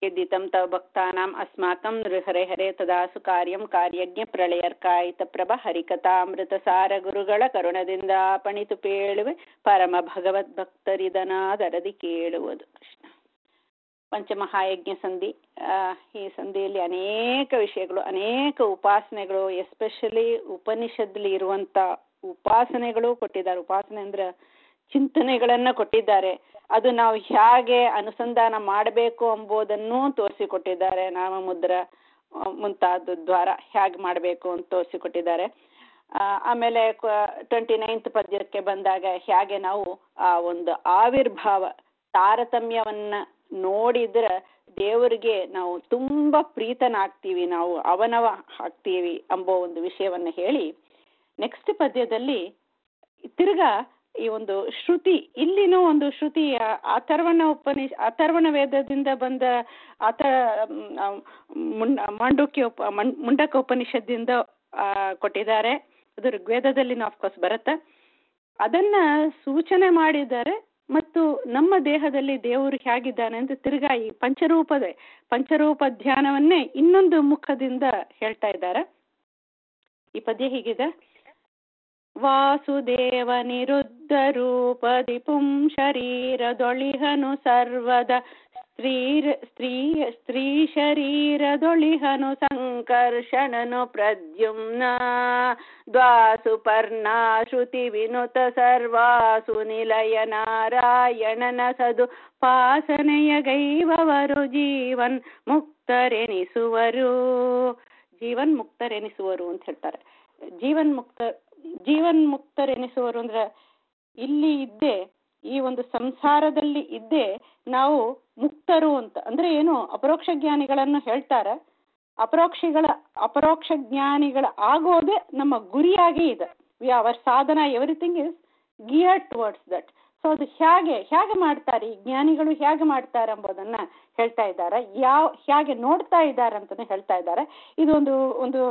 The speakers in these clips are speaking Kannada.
यद्दितं तव भक्तानाम् अस्माकं हरे हरे तदासु ಕಾರ್ಯಂ ಕಾರ್ಯಜ್ಞ ಪ್ರಳಯರ್ಕಾಯಿತ ಪ್ರಭ ಹರಿಕಥಾಮೃತಸಾರ ಗುರುಗಳ ಕರುಣದಿಂದ ಪಣಿತು ಪೇಳುವೆ ಪರಮ ಭಗವದ್ಭಕ್ತರಿದನಾದರದಿ ಕೇಳುವುದು ಕೃಷ್ಣ ಪಂಚಮಹಾಯಜ್ಞ ಸಂಧಿ ಈ ಸಂಧಿಯಲ್ಲಿ ಅನೇಕ ವಿಷಯಗಳು ಅನೇಕ ಉಪಾಸನೆಗಳು ಎಸ್ಪೆಷಲಿ ಉಪನಿಷತ್ಲಿ ಇರುವಂತ ಉಪಾಸನೆಗಳು ಕೊಟ್ಟಿದ್ದಾರೆ ಉಪಾಸನೆ ಅಂದ್ರೆ ಚಿಂತನೆಗಳನ್ನ ಕೊಟ್ಟಿದ್ದಾರೆ ಅದು ನಾವು ಹೇಗೆ ಅನುಸಂಧಾನ ಮಾಡಬೇಕು ಎಂಬುದನ್ನು ತೋರಿಸಿಕೊಟ್ಟಿದ್ದಾರೆ ನಾಮಮುದ್ರ ಮುಂತಾದ ದ್ವಾರ ಹೇಗೆ ಮಾಡಬೇಕು ಅಂತ ತೋರಿಸಿಕೊಟ್ಟಿದ್ದಾರೆ ಆಮೇಲೆ ಟ್ವೆಂಟಿ ನೈನ್ತ್ ಪದ್ಯಕ್ಕೆ ಬಂದಾಗ ಹೇಗೆ ನಾವು ಆ ಒಂದು ಆವಿರ್ಭಾವ ತಾರತಮ್ಯವನ್ನ ನೋಡಿದ್ರೆ ದೇವರಿಗೆ ನಾವು ತುಂಬಾ ಪ್ರೀತನಾಗ್ತೀವಿ ನಾವು ಅವನವ ಆಗ್ತೀವಿ ಎಂಬೋ ಒಂದು ವಿಷಯವನ್ನ ಹೇಳಿ ನೆಕ್ಸ್ಟ್ ಪದ್ಯದಲ್ಲಿ ತಿರ್ಗಾ ಈ ಒಂದು ಶ್ರುತಿ ಇಲ್ಲಿನೂ ಒಂದು ಶ್ರುತಿ ಅಥರ್ವಣ ಉಪನಿಷ್ ಅಥರ್ವಣ ವೇದದಿಂದ ಬಂದ ಅಥ ಮಾಂಡುಕ್ಯ ಉಪ ಮುಂಡಕ ಉಪನಿಷತ್ತಿಂದ ಕೊಟ್ಟಿದ್ದಾರೆ ಅದು ಋಗ್ವೇದದಲ್ಲಿನೂ ಆಫ್ಕೋರ್ಸ್ ಬರುತ್ತೆ ಅದನ್ನ ಸೂಚನೆ ಮಾಡಿದ್ದಾರೆ ಮತ್ತು ನಮ್ಮ ದೇಹದಲ್ಲಿ ದೇವರು ಹೇಗಿದ್ದಾನೆ ಅಂತ ತಿರ್ಗಾ ಈ ಪಂಚರೂಪದ ಪಂಚರೂಪ ಧ್ಯಾನವನ್ನೇ ಇನ್ನೊಂದು ಮುಖದಿಂದ ಹೇಳ್ತಾ ಇದ್ದಾರೆ ಈ ಪದ್ಯ ಹೀಗಿದೆ ವಾಸುದೇವ ನಿರುದ್ಧ ರೂಪದಿ ಪುಂ ಶರೀರದೊಳಿಹನು ಸರ್ವದ ಸ್ತ್ರೀ ಸ್ತ್ರೀ ಸ್ತ್ರೀ ಶರೀರದೊಳಿಹನು ಸಂಕರ್ಷಣನು ಪ್ರದ್ಯುಮ್ನ ದ್ವಾಸು ಪರ್ಣ ಶ್ರುತಿ ವಿನುತ ಸರ್ವಾಸು ನಿಲಯ ನಾರಾಯಣನ ಸದು ಪಾಸನೆಯ ಗೈವವರು ಜೀವನ್ ಮುಕ್ತರೆನಿಸುವರು ಜೀವನ್ ಮುಕ್ತರೆನಿಸುವರು ಅಂತ ಹೇಳ್ತಾರೆ ಜೀವನ್ ಮುಕ್ತ ಜೀವನ್ ಮುಕ್ತರೆನಿಸುವರು ಅಂದ್ರೆ ಇಲ್ಲಿ ಇದ್ದೇ ಈ ಒಂದು ಸಂಸಾರದಲ್ಲಿ ಇದ್ದೇ ನಾವು ಮುಕ್ತರು ಅಂತ ಅಂದ್ರೆ ಏನು ಅಪರೋಕ್ಷ ಜ್ಞಾನಿಗಳನ್ನು ಹೇಳ್ತಾರೆ ಅಪರೋಕ್ಷಗಳ ಅಪರೋಕ್ಷ ಜ್ಞಾನಿಗಳ ಆಗೋದೇ ನಮ್ಮ ಗುರಿಯಾಗಿ ಇದೆ ಅವರ್ ಸಾಧನ everything is gear towards that so ಅದು ಹೇಗೆ ಹೇಗೆ ಮಾಡ್ತಾರೆ ಈ ಜ್ಞಾನಿಗಳು ಹೇಗೆ ಮಾಡ್ತಾರೆ ಎಂಬುದನ್ನ ಹೇಳ್ತಾ ಇದ್ದಾರೆ ಯಾವ ಹೇಗೆ ನೋಡ್ತಾ ಇದ್ದಾರೆ ಅಂತಾನೆ ಹೇಳ್ತಾ ಇದ್ದಾರೆ ಇದೊಂದು ಒಂದು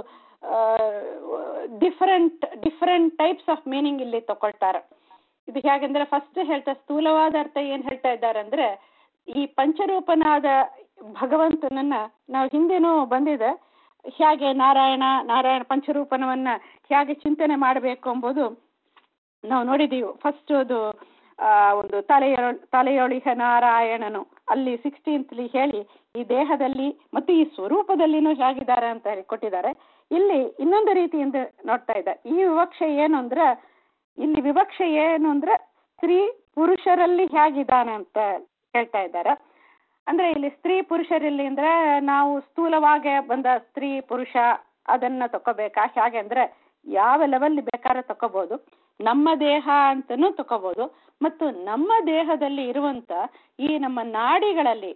different different types of meaning ಇಲ್ಲಿ ತಗೊಳ್ತಾರೆ ಇದು ಹೇಗೆಂದ್ರೆ ಫಸ್ಟ್ ಹೇಳ್ತಾ ಸ್ಥೂಲವಾದ ಅರ್ಥ ಏನ್ ಹೇಳ್ತಾ ಇದ್ದಾರೆ ಅಂದ್ರೆ ಈ ಪಂಚರೂಪನಾದ ಭಗವಂತನನ್ನ ನಾವು ಹಿಂದೆನೂ ಬಂದಿದೆ ಹೇಗೆ ನಾರಾಯಣ ನಾರಾಯಣ ಪಂಚರೂಪನವನ್ನ ಹೇಗೆ ಚಿಂತನೆ ಮಾಡಬೇಕು ಎಂಬುದು ನಾವು ನೋಡಿದೀವಿ ಫಸ್ಟ್ ಅದು ಆ ಒಂದು ತಲೆಯೊ ತಲೆಯೊಳಿಹ ನಾರಾಯಣನು ಅಲ್ಲಿ ಸಿಕ್ಸ್ಟೀನ್ತ್ಲಿ ಹೇಳಿ ಈ ದೇಹದಲ್ಲಿ ಮತ್ತು ಈ ಸ್ವರೂಪದಲ್ಲಿನೂ ಹೇಗಿದ್ದಾರೆ ಅಂತ ಹೇಳಿ ಕೊಟ್ಟಿದ್ದಾರೆ ಇಲ್ಲಿ ಇನ್ನೊಂದು ರೀತಿಯಿಂದ ನೋಡ್ತಾ ಇದ್ದಾರೆ ಈ ವಿವಕ್ಷೆ ಏನು ಅಂದ್ರೆ ಇಲ್ಲಿ ವಿವಕ್ಷೆ ಏನು ಅಂದ್ರೆ ಸ್ತ್ರೀ ಪುರುಷರಲ್ಲಿ ಹೇಗಿದ್ದಾನೆ ಅಂತ ಹೇಳ್ತಾ ಇದ್ದಾರೆ ಅಂದ್ರೆ ಇಲ್ಲಿ ಸ್ತ್ರೀ ಪುರುಷರಲ್ಲಿ ಅಂದ್ರೆ ನಾವು ಸ್ಥೂಲವಾಗಿ ಬಂದ ಸ್ತ್ರೀ ಪುರುಷ ಅದನ್ನ ತಕೋಬೇಕಾ ಹೇಗೆ ಅಂದ್ರೆ ಯಾವ ಲೆವೆಲ್ ಬೇಕಾದ್ರೆ ತಕೋಬಹುದು ನಮ್ಮ ದೇಹ ಅಂತನೂ ತಕೋಬಹುದು ಮತ್ತು ನಮ್ಮ ದೇಹದಲ್ಲಿ ಇರುವಂತ ಈ ನಮ್ಮ ನಾಡಿಗಳಲ್ಲಿ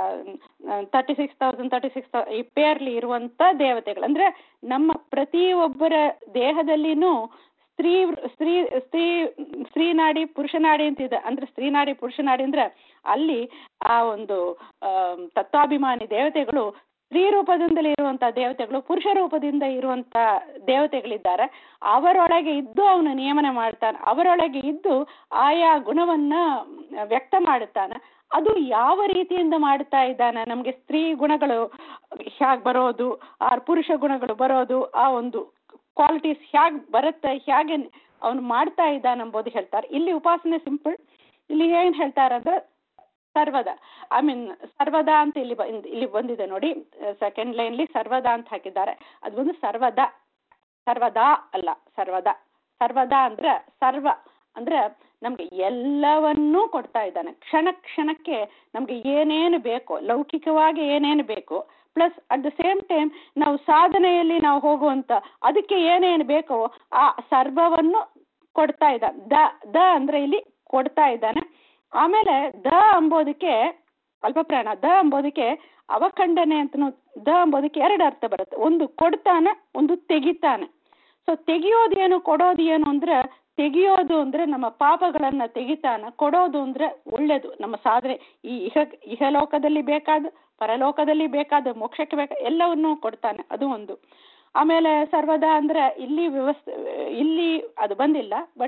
thirty six thousand thirty six ಈ ಪೇರ್ಲಿ ಇರುವಂತ ದೇವತೆಗಳು ಅಂದ್ರೆ ನಮ್ಮ ಪ್ರತಿಯೊಬ್ಬರ ದೇಹದಲ್ಲಿನೂ ಸ್ತ್ರೀ ಸ್ತ್ರೀ ಸ್ತ್ರೀ ಸ್ತ್ರೀ ನಾಡಿ ಪುರುಷ ನಾಡಿ ಅಂತಿದೆ ಅಂದ್ರೆ ಸ್ತ್ರೀ ನಾಡಿ ಪುರುಷ ನಾಡಿ ಅಂದ್ರೆ ಅಲ್ಲಿ ಆ ಒಂದು ತತ್ವಾಭಿಮಾನಿ ದೇವತೆಗಳು ಸ್ತ್ರೀ ರೂಪದಿಂದಲೇ ಇರುವಂತಹ ದೇವತೆಗಳು ಪುರುಷ ರೂಪದಿಂದ ಇರುವಂತ ದೇವತೆಗಳಿದ್ದಾರೆ ಅವರೊಳಗೆ ಇದ್ದು ಅವನು ನಿಯಮನ ಮಾಡ್ತಾನೆ ಅವರೊಳಗೆ ಇದ್ದು ಆಯಾ ಗುಣವನ್ನ ವ್ಯಕ್ತ ಮಾಡುತ್ತಾನೆ ಅದು ಯಾವ ರೀತಿಯಿಂದ ಮಾಡ್ತಾ ಇದ್ದಾನೆ ನಮಗೆ ಸ್ತ್ರೀ ಗುಣಗಳು ಹೇಗೆ ಬರೋದು ಆ ಪುರುಷ ಗುಣಗಳು ಬರೋದು ಆ ಒಂದು ಕ್ವಾಲಿಟೀಸ್ ಹೇಗೆ ಬರುತ್ತೆ ಹೇಗೆ ಅವನು ಮಾಡ್ತಾ ಇದ್ದಾನೆ ಎಂಬುದು ಹೇಳ್ತಾರೆ ಇಲ್ಲಿ ಉಪಾಸನೆ ಸಿಂಪಲ್ ಇಲ್ಲಿ ಏನ್ ಹೇಳ್ತಾರೆ ಅಂದ್ರೆ ಸರ್ವದ ಐ ಮೀನ್ ಸರ್ವದ ಅಂತ ಇಲ್ಲಿ ಇಲ್ಲಿ ಬಂದಿದೆ ನೋಡಿ ಸೆಕೆಂಡ್ ಲೈನ್ಲಿ ಸರ್ವದ ಅಂತ ಹಾಕಿದ್ದಾರೆ ಅದು ಒಂದು ಸರ್ವದ ಸರ್ವದಾ ಅಲ್ಲ ಸರ್ವದ ಸರ್ವದ ಅಂದ್ರೆ ಸರ್ವ ಅಂದ್ರೆ ನಮ್ಗೆ ಎಲ್ಲವನ್ನೂ ಕೊಡ್ತಾ ಇದ್ದಾನೆ ಕ್ಷಣ ಕ್ಷಣಕ್ಕೆ ನಮ್ಗೆ ಏನೇನು ಬೇಕೋ ಲೌಕಿಕವಾಗಿ ಏನೇನು ಬೇಕು plus at the same time ನಾವು ಸಾಧನೆಯಲ್ಲಿ ನಾವು ಹೋಗುವಂತ ಅದಕ್ಕೆ ಏನೇನು ಬೇಕೋ ಆ ಸರ್ವವನ್ನು ಕೊಡ್ತಾ ಇದ್ದ ದ ದ ಅಂದ್ರೆ ಇಲ್ಲಿ ಕೊಡ್ತಾ ಇದ್ದಾನೆ ಆಮೇಲೆ ದ ಅಂಬೋದಕ್ಕೆ ಅಲ್ಪಪ್ರಾಣ ದ ಅಂಬೋದಕ್ಕೆ ಅವಖಂಡನೆ ಅಂತನೂ ದ ಅಂಬೋದಕ್ಕೆ ಎರಡು ಅರ್ಥ ಬರುತ್ತೆ ಒಂದು ಕೊಡ್ತಾನೆ ಒಂದು ತೆಗಿತಾನೆ ಸೊ ತೆಗಿಯೋದೇನು ಕೊಡೋದು ಏನು ಅಂದ್ರೆ ತೆಗಿಯೋದು ಅಂದ್ರೆ ನಮ್ಮ ಪಾಪಗಳನ್ನ ತೆಗಿತಾನ ಕೊಡೋದು ಅಂದ್ರೆ ಒಳ್ಳೇದು ನಮ್ಮ ಸಾಧನೆ ಈ ಇಹ ಇಹಲೋಕದಲ್ಲಿ ಬೇಕಾದ ಪರಲೋಕದಲ್ಲಿ ಬೇಕಾದ ಮೋಕ್ಷಕ್ಕೆ ಬೇಕಾದ ಎಲ್ಲವನ್ನೂ ಕೊಡ್ತಾನೆ ಅದು ಒಂದು ಆಮೇಲೆ ಸರ್ವದಾ ಅಂದ್ರೆ ಇಲ್ಲಿ ವ್ಯವಸ್ಥೆ ಇಲ್ಲಿ ಅದು ಬಂದಿಲ್ಲ ಬಟ್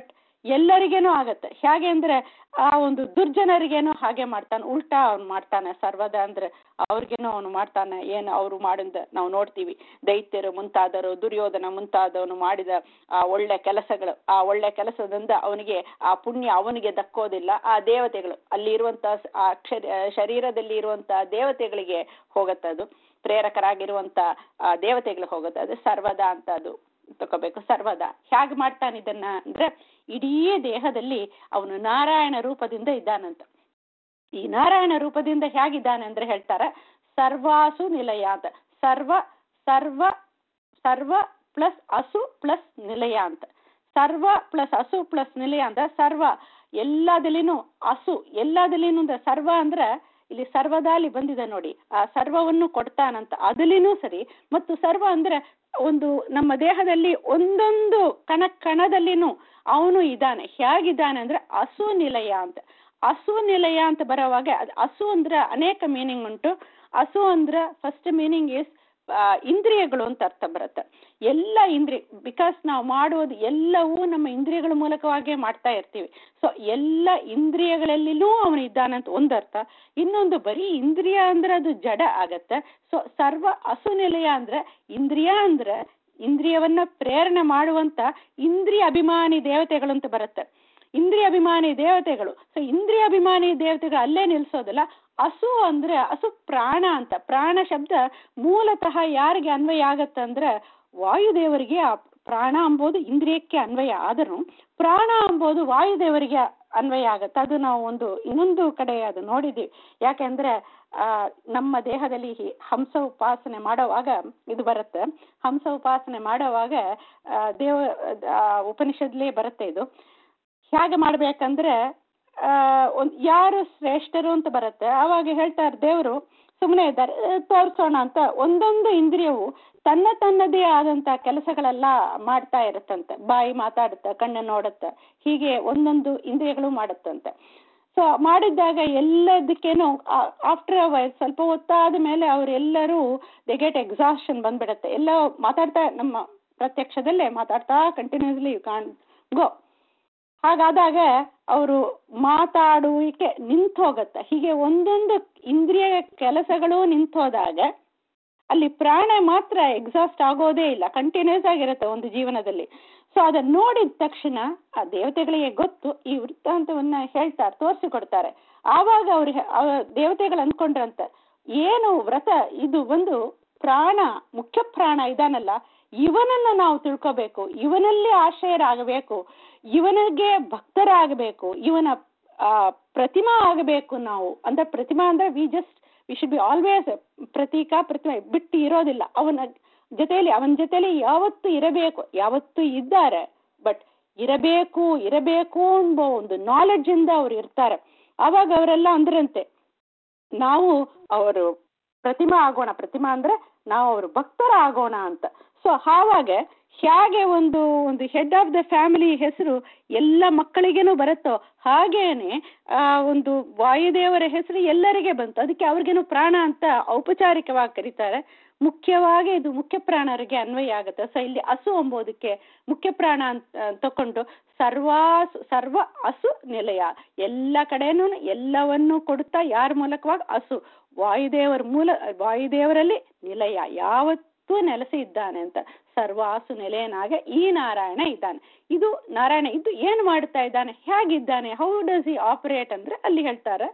ಎಲ್ಲರಿಗೇನೂ ಆಗತ್ತೆ ಹೇಗೆ ಅಂದ್ರೆ ಆ ಒಂದು ದುರ್ಜನರಿಗೇನೋ ಹಾಗೆ ಮಾಡ್ತಾನೆ ಉಲ್ಟಾ ಅವ್ನು ಮಾಡ್ತಾನೆ ಸರ್ವದ ಅಂದ್ರೆ ಅವ್ರಿಗೇನೋ ಅವನು ಮಾಡ್ತಾನೆ ಏನು ಅವರು ಮಾಡಿದ ನಾವು ನೋಡ್ತೀವಿ ದೈತ್ಯರು ಮುಂತಾದರು ದುರ್ಯೋಧನ ಮುಂತಾದವನು ಮಾಡಿದ ಆ ಒಳ್ಳೆ ಕೆಲಸಗಳು ಆ ಒಳ್ಳೆ ಕೆಲಸದಿಂದ ಅವನಿಗೆ ಆ ಪುಣ್ಯ ಅವನಿಗೆ ದಕ್ಕೋದಿಲ್ಲ ಆ ದೇವತೆಗಳು ಅಲ್ಲಿ ಇರುವಂತ ಆ ಅಕ್ಷರ ಶರೀರದಲ್ಲಿ ಇರುವಂತ ದೇವತೆಗಳಿಗೆ ಹೋಗತ್ತೆ ಅದು ಪ್ರೇರಕರಾಗಿರುವಂತ ಆ ದೇವತೆಗಳು ಹೋಗುತ್ತೆ ಅದು ಸರ್ವದ ಅಂತ ಅದು ತಗೋಬೇಕು ಸರ್ವದ ಹೇಗೆ ಮಾಡ್ತಾನೆ ಇದನ್ನ ಅಂದ್ರೆ ಇಡೀ ದೇಹದಲ್ಲಿ ಅವನು ನಾರಾಯಣ ರೂಪದಿಂದ ಇದ್ದಾನಂತ ಈ ನಾರಾಯಣ ರೂಪದಿಂದ ಹೇಗಿದ್ದಾನೆ ಅಂದ್ರೆ ಹೇಳ್ತಾರ ಸರ್ವಾಸು ನಿಲಯ ಅಂತ ಸರ್ವ ಸರ್ವ ಸರ್ವ ಪ್ಲಸ್ ಅಸು ಪ್ಲಸ್ ನಿಲಯ ಅಂತ ಸರ್ವ ಪ್ಲಸ್ ಅಸು ಪ್ಲಸ್ ನಿಲಯ ಅಂತ ಸರ್ವ ಎಲ್ಲದಲ್ಲಿನೂ ಅಸು ಎಲ್ಲದಲ್ಲಿನೂ ಅಂದ್ರೆ ಸರ್ವ ಅಂದ್ರೆ ಇಲ್ಲಿ ಸರ್ವದಾಲಿ ಬಂದಿದೆ ನೋಡಿ ಆ ಸರ್ವವನ್ನು ಕೊಡ್ತಾನಂತ ಅದಲಿನೂ ಸರಿ ಮತ್ತು ಸರ್ವ ಅಂದ್ರೆ ಒಂದು ನಮ್ಮ ದೇಹದಲ್ಲಿ ಒಂದೊಂದು ಕಣ ಕಣದಲ್ಲಿನೂ ಅವನು ಇದ್ದಾನೆ ಹೇಗಿದ್ದಾನೆ ಅಂದ್ರೆ ಅಸು ನಿಲಯ ಅಂತ ಅಸು ನಿಲಯ ಅಂತ ಬರೋವಾಗ ಅದು ಅಸು ಅಂದ್ರೆ ಅನೇಕ ಮೀನಿಂಗ್ ಉಂಟು ಅಸು ಅಂದ್ರೆ ಫಸ್ಟ್ ಮೀನಿಂಗ್ ಇಸ್ ಇಂದ್ರಿಯಗಳು ಅಂತ ಅರ್ಥ ಬರುತ್ತೆ ಎಲ್ಲ ಇಂದ್ರಿಯ ಬಿಕಾಸ್ ನಾವು ಮಾಡೋದು ಎಲ್ಲವೂ ನಮ್ಮ ಇಂದ್ರಿಯಗಳ ಮೂಲಕವಾಗೇ ಮಾಡ್ತಾ ಇರ್ತೀವಿ ಸೊ ಎಲ್ಲ ಇಂದ್ರಿಯಗಳಲ್ಲಿನೂ ಅವನು ಇದ್ದಾನಂತ ಒಂದರ್ಥ ಇನ್ನೊಂದು ಬರೀ ಇಂದ್ರಿಯ ಅಂದ್ರೆ ಅದು ಜಡ ಆಗತ್ತೆ ಸೊ ಸರ್ವ ಅಸುನಿಲಯ ಅಂದ್ರೆ ಇಂದ್ರಿಯ ಅಂದ್ರೆ ಇಂದ್ರಿಯವನ್ನ ಪ್ರೇರಣೆ ಮಾಡುವಂತ ಇಂದ್ರಿಯ ಅಭಿಮಾನಿ ದೇವತೆಗಳು ಅಂತ ಬರುತ್ತೆ ಇಂದ್ರಿಯ ಅಭಿಮಾನಿ ದೇವತೆಗಳು ಸೊ ಇಂದ್ರಿಯ ಅಭಿಮಾನಿ ದೇವತೆಗಳು ಅಲ್ಲೇ ನಿಲ್ಸೋದಿಲ್ಲ ಹಸು ಅಂದ್ರೆ ಹಸು ಪ್ರಾಣ ಅಂತ ಪ್ರಾಣ ಶಬ್ದ ಮೂಲತಃ ಯಾರಿಗೆ ಅನ್ವಯ ಆಗತ್ತಂದ್ರೆ ವಾಯುದೇವರಿಗೆ ಆ ಪ್ರಾಣ ಅಂಬೋದು ಇಂದ್ರಿಯಕ್ಕೆ ಅನ್ವಯ ಆದರೂ ಪ್ರಾಣ ಅಂಬೋದು ವಾಯುದೇವರಿಗೆ ಅನ್ವಯ ಆಗತ್ತೆ ಅದು ನಾವು ಒಂದು ಇನ್ನೊಂದು ಕಡೆ ಅದು ನೋಡಿದ್ದೀವಿ ಯಾಕೆಂದ್ರೆ ಆ ನಮ್ಮ ದೇಹದಲ್ಲಿ ಹಂಸ ಉಪಾಸನೆ ಮಾಡೋವಾಗ ಇದು ಬರುತ್ತೆ ಹಂಸ ಉಪಾಸನೆ ಮಾಡೋವಾಗ ದೇವ ಉಪನಿಷತ್ಲೇ ಬರುತ್ತೆ ಇದು ಹೇಗೆ ಮಾಡ್ಬೇಕಂದ್ರೆ ಆ ಒಂದ್ ಯಾರು ಶ್ರೇಷ್ಠರು ಅಂತ ಬರುತ್ತೆ ಆವಾಗ ಹೇಳ್ತಾರೆ ದೇವರು ಸುಮ್ಮನೆ ಇದ್ದಾರೆ ತೋರಿಸೋಣ ಅಂತ ಒಂದೊಂದು ಇಂದ್ರಿಯವು ತನ್ನ ತನ್ನದೇ ಆದಂತ ಕೆಲಸಗಳೆಲ್ಲ ಮಾಡ್ತಾ ಇರುತ್ತಂತೆ ಬಾಯಿ ಮಾತಾಡುತ್ತೆ ಕಣ್ಣು ನೋಡುತ್ತೆ ಹೀಗೆ ಒಂದೊಂದು ಇಂದ್ರಿಯಗಳು ಮಾಡುತ್ತಂತೆ ಸೊ ಮಾಡಿದ್ದಾಗ ಎಲ್ಲದಕ್ಕೇನು ಆಫ್ಟರ್ ಸ್ವಲ್ಪ ಹೊತ್ತಾದ ಮೇಲೆ ಅವರೆಲ್ಲರೂ ದೆ ಗೆಟ್ ಎಕ್ಸಾಷನ್ ಬಂದ್ಬಿಡತ್ತೆ ಎಲ್ಲ ಮಾತಾಡ್ತಾ ನಮ್ಮ ಪ್ರತ್ಯಕ್ಷದಲ್ಲೇ ಮಾತಾಡ್ತಾ ಕಂಟಿನ್ಯೂಸ್ಲಿ ಯು ಕಾನ್ ಗೋ ಹಾಗಾದಾಗ ಅವರು ಮಾತಾಡುವಿಕೆ ನಿಂತು ಹೋಗುತ್ತೆ ಹೀಗೆ ಒಂದೊಂದು ಇಂದ್ರಿಯ ಕೆಲಸಗಳು ನಿಂತು ಹೋದಾಗ ಅಲ್ಲಿ ಪ್ರಾಣ ಮಾತ್ರ ಎಕ್ಸಾಸ್ಟ್ ಆಗೋದೇ ಇಲ್ಲ ಕಂಟಿನ್ಯೂಸ್ ಆಗಿರುತ್ತೆ ಒಂದು ಜೀವನದಲ್ಲಿ ಸೊ ಅದನ್ನ ನೋಡಿದ ತಕ್ಷಣ ಆ ದೇವತೆಗಳಿಗೆ ಗೊತ್ತು ಈ ವೃತ್ತಾಂತವನ್ನ ಹೇಳ್ತಾರೆ ತೋರಿಸಿಕೊಡ್ತಾರೆ ಆವಾಗ ಅವ್ರಿಗೆ ದೇವತೆಗಳು ಅಂದ್ಕೊಂಡ್ರಂತ ಏನು ವ್ರತ ಇದು ಒಂದು ಪ್ರಾಣ ಮುಖ್ಯ ಪ್ರಾಣ ಇದಾನಲ್ಲ ಇವನನ್ನ ನಾವು ತಿಳ್ಕೋಬೇಕು ಇವನಲ್ಲಿ ಆಶ್ರಯರಾಗಬೇಕು ಇವನಿಗೆ ಭಕ್ತರಾಗಬೇಕು ಇವನ ಪ್ರತಿಮಾ ಆಗಬೇಕು ನಾವು ಅಂದ್ರೆ ಪ್ರತಿಮಾ ಅಂದ್ರೆ we just we should be always ಪ್ರತೀಕ ಪ್ರತಿಮೆ ಬಿಟ್ಟು ಇರೋದಿಲ್ಲ ಅವನ ಜೊತೆಯಲ್ಲಿ ಅವನ ಜೊತೆಲಿ ಯಾವತ್ತು ಇರಬೇಕು ಯಾವತ್ತು ಇದ್ದಾರೆ ಬಟ್ ಇರಬೇಕು ಇರಬೇಕು ಎಂಬ ಒಂದು ನಾಲೆಡ್ಜ್ ಇಂದ ಅವ್ರು ಇರ್ತಾರೆ ಆವಾಗ ಅವರೆಲ್ಲ ಅಂದ್ರಂತೆ ನಾವು ಅವರು ಪ್ರತಿಮಾ ಆಗೋಣ ಪ್ರತಿಮಾ ಅಂದ್ರೆ ನಾವು ಅವರು ಭಕ್ತರ ಆಗೋಣ ಅಂತ ಸೊ ಆವಾಗ ಹೇಗೆ ಒಂದು ಒಂದು ಹೆಡ್ ಆಫ್ ದ ಫ್ಯಾಮಿಲಿ ಹೆಸರು ಎಲ್ಲ ಮಕ್ಕಳಿಗೇನು ಬರುತ್ತೋ ಹಾಗೇನೆ ಆ ಒಂದು ವಾಯುದೇವರ ಹೆಸರು ಎಲ್ಲರಿಗೆ ಬಂತು ಅದಕ್ಕೆ ಅವ್ರಿಗೇನು ಪ್ರಾಣ ಅಂತ ಔಪಚಾರಿಕವಾಗಿ ಕರೀತಾರೆ ಮುಖ್ಯವಾಗಿ ಇದು ಮುಖ್ಯ ಪ್ರಾಣರಿಗೆ ಅನ್ವಯ ಆಗುತ್ತೆ ಸೊ ಇಲ್ಲಿ ಹಸು ಎಂಬುದಕ್ಕೆ ಮುಖ್ಯ ಪ್ರಾಣ ಅಂತ ತಕೊಂಡು ಸರ್ವಾಸು ಸರ್ವ ಹಸು ನಿಲಯ ಎಲ್ಲ ಕಡೆನೂ ಎಲ್ಲವನ್ನೂ ಕೊಡುತ್ತಾ ಯಾರ ಮೂಲಕವಾಗಿ ಹಸು ವಾಯುದೇವರ ಮೂಲ ವಾಯುದೇವರಲ್ಲಿ ನಿಲಯ ಯಾವತ್ತೂ ನೆಲೆಸಿ ಇದ್ದಾನೆ ಅಂತ ಸರ್ವಾಸು ನೆಲೆಯನಾಗ ಈ ನಾರಾಯಣ ಇದ್ದಾನೆ ಇದು ನಾರಾಯಣ ಇದು ಏನು ಮಾಡ್ತಾ ಇದ್ದಾನೆ ಹೇಗಿದ್ದಾನೆ ಹೌ ಡಸ್ ಈ ಆಪರೇಟ್ ಅಂದ್ರೆ ಅಲ್ಲಿ ಹೇಳ್ತಾರೆ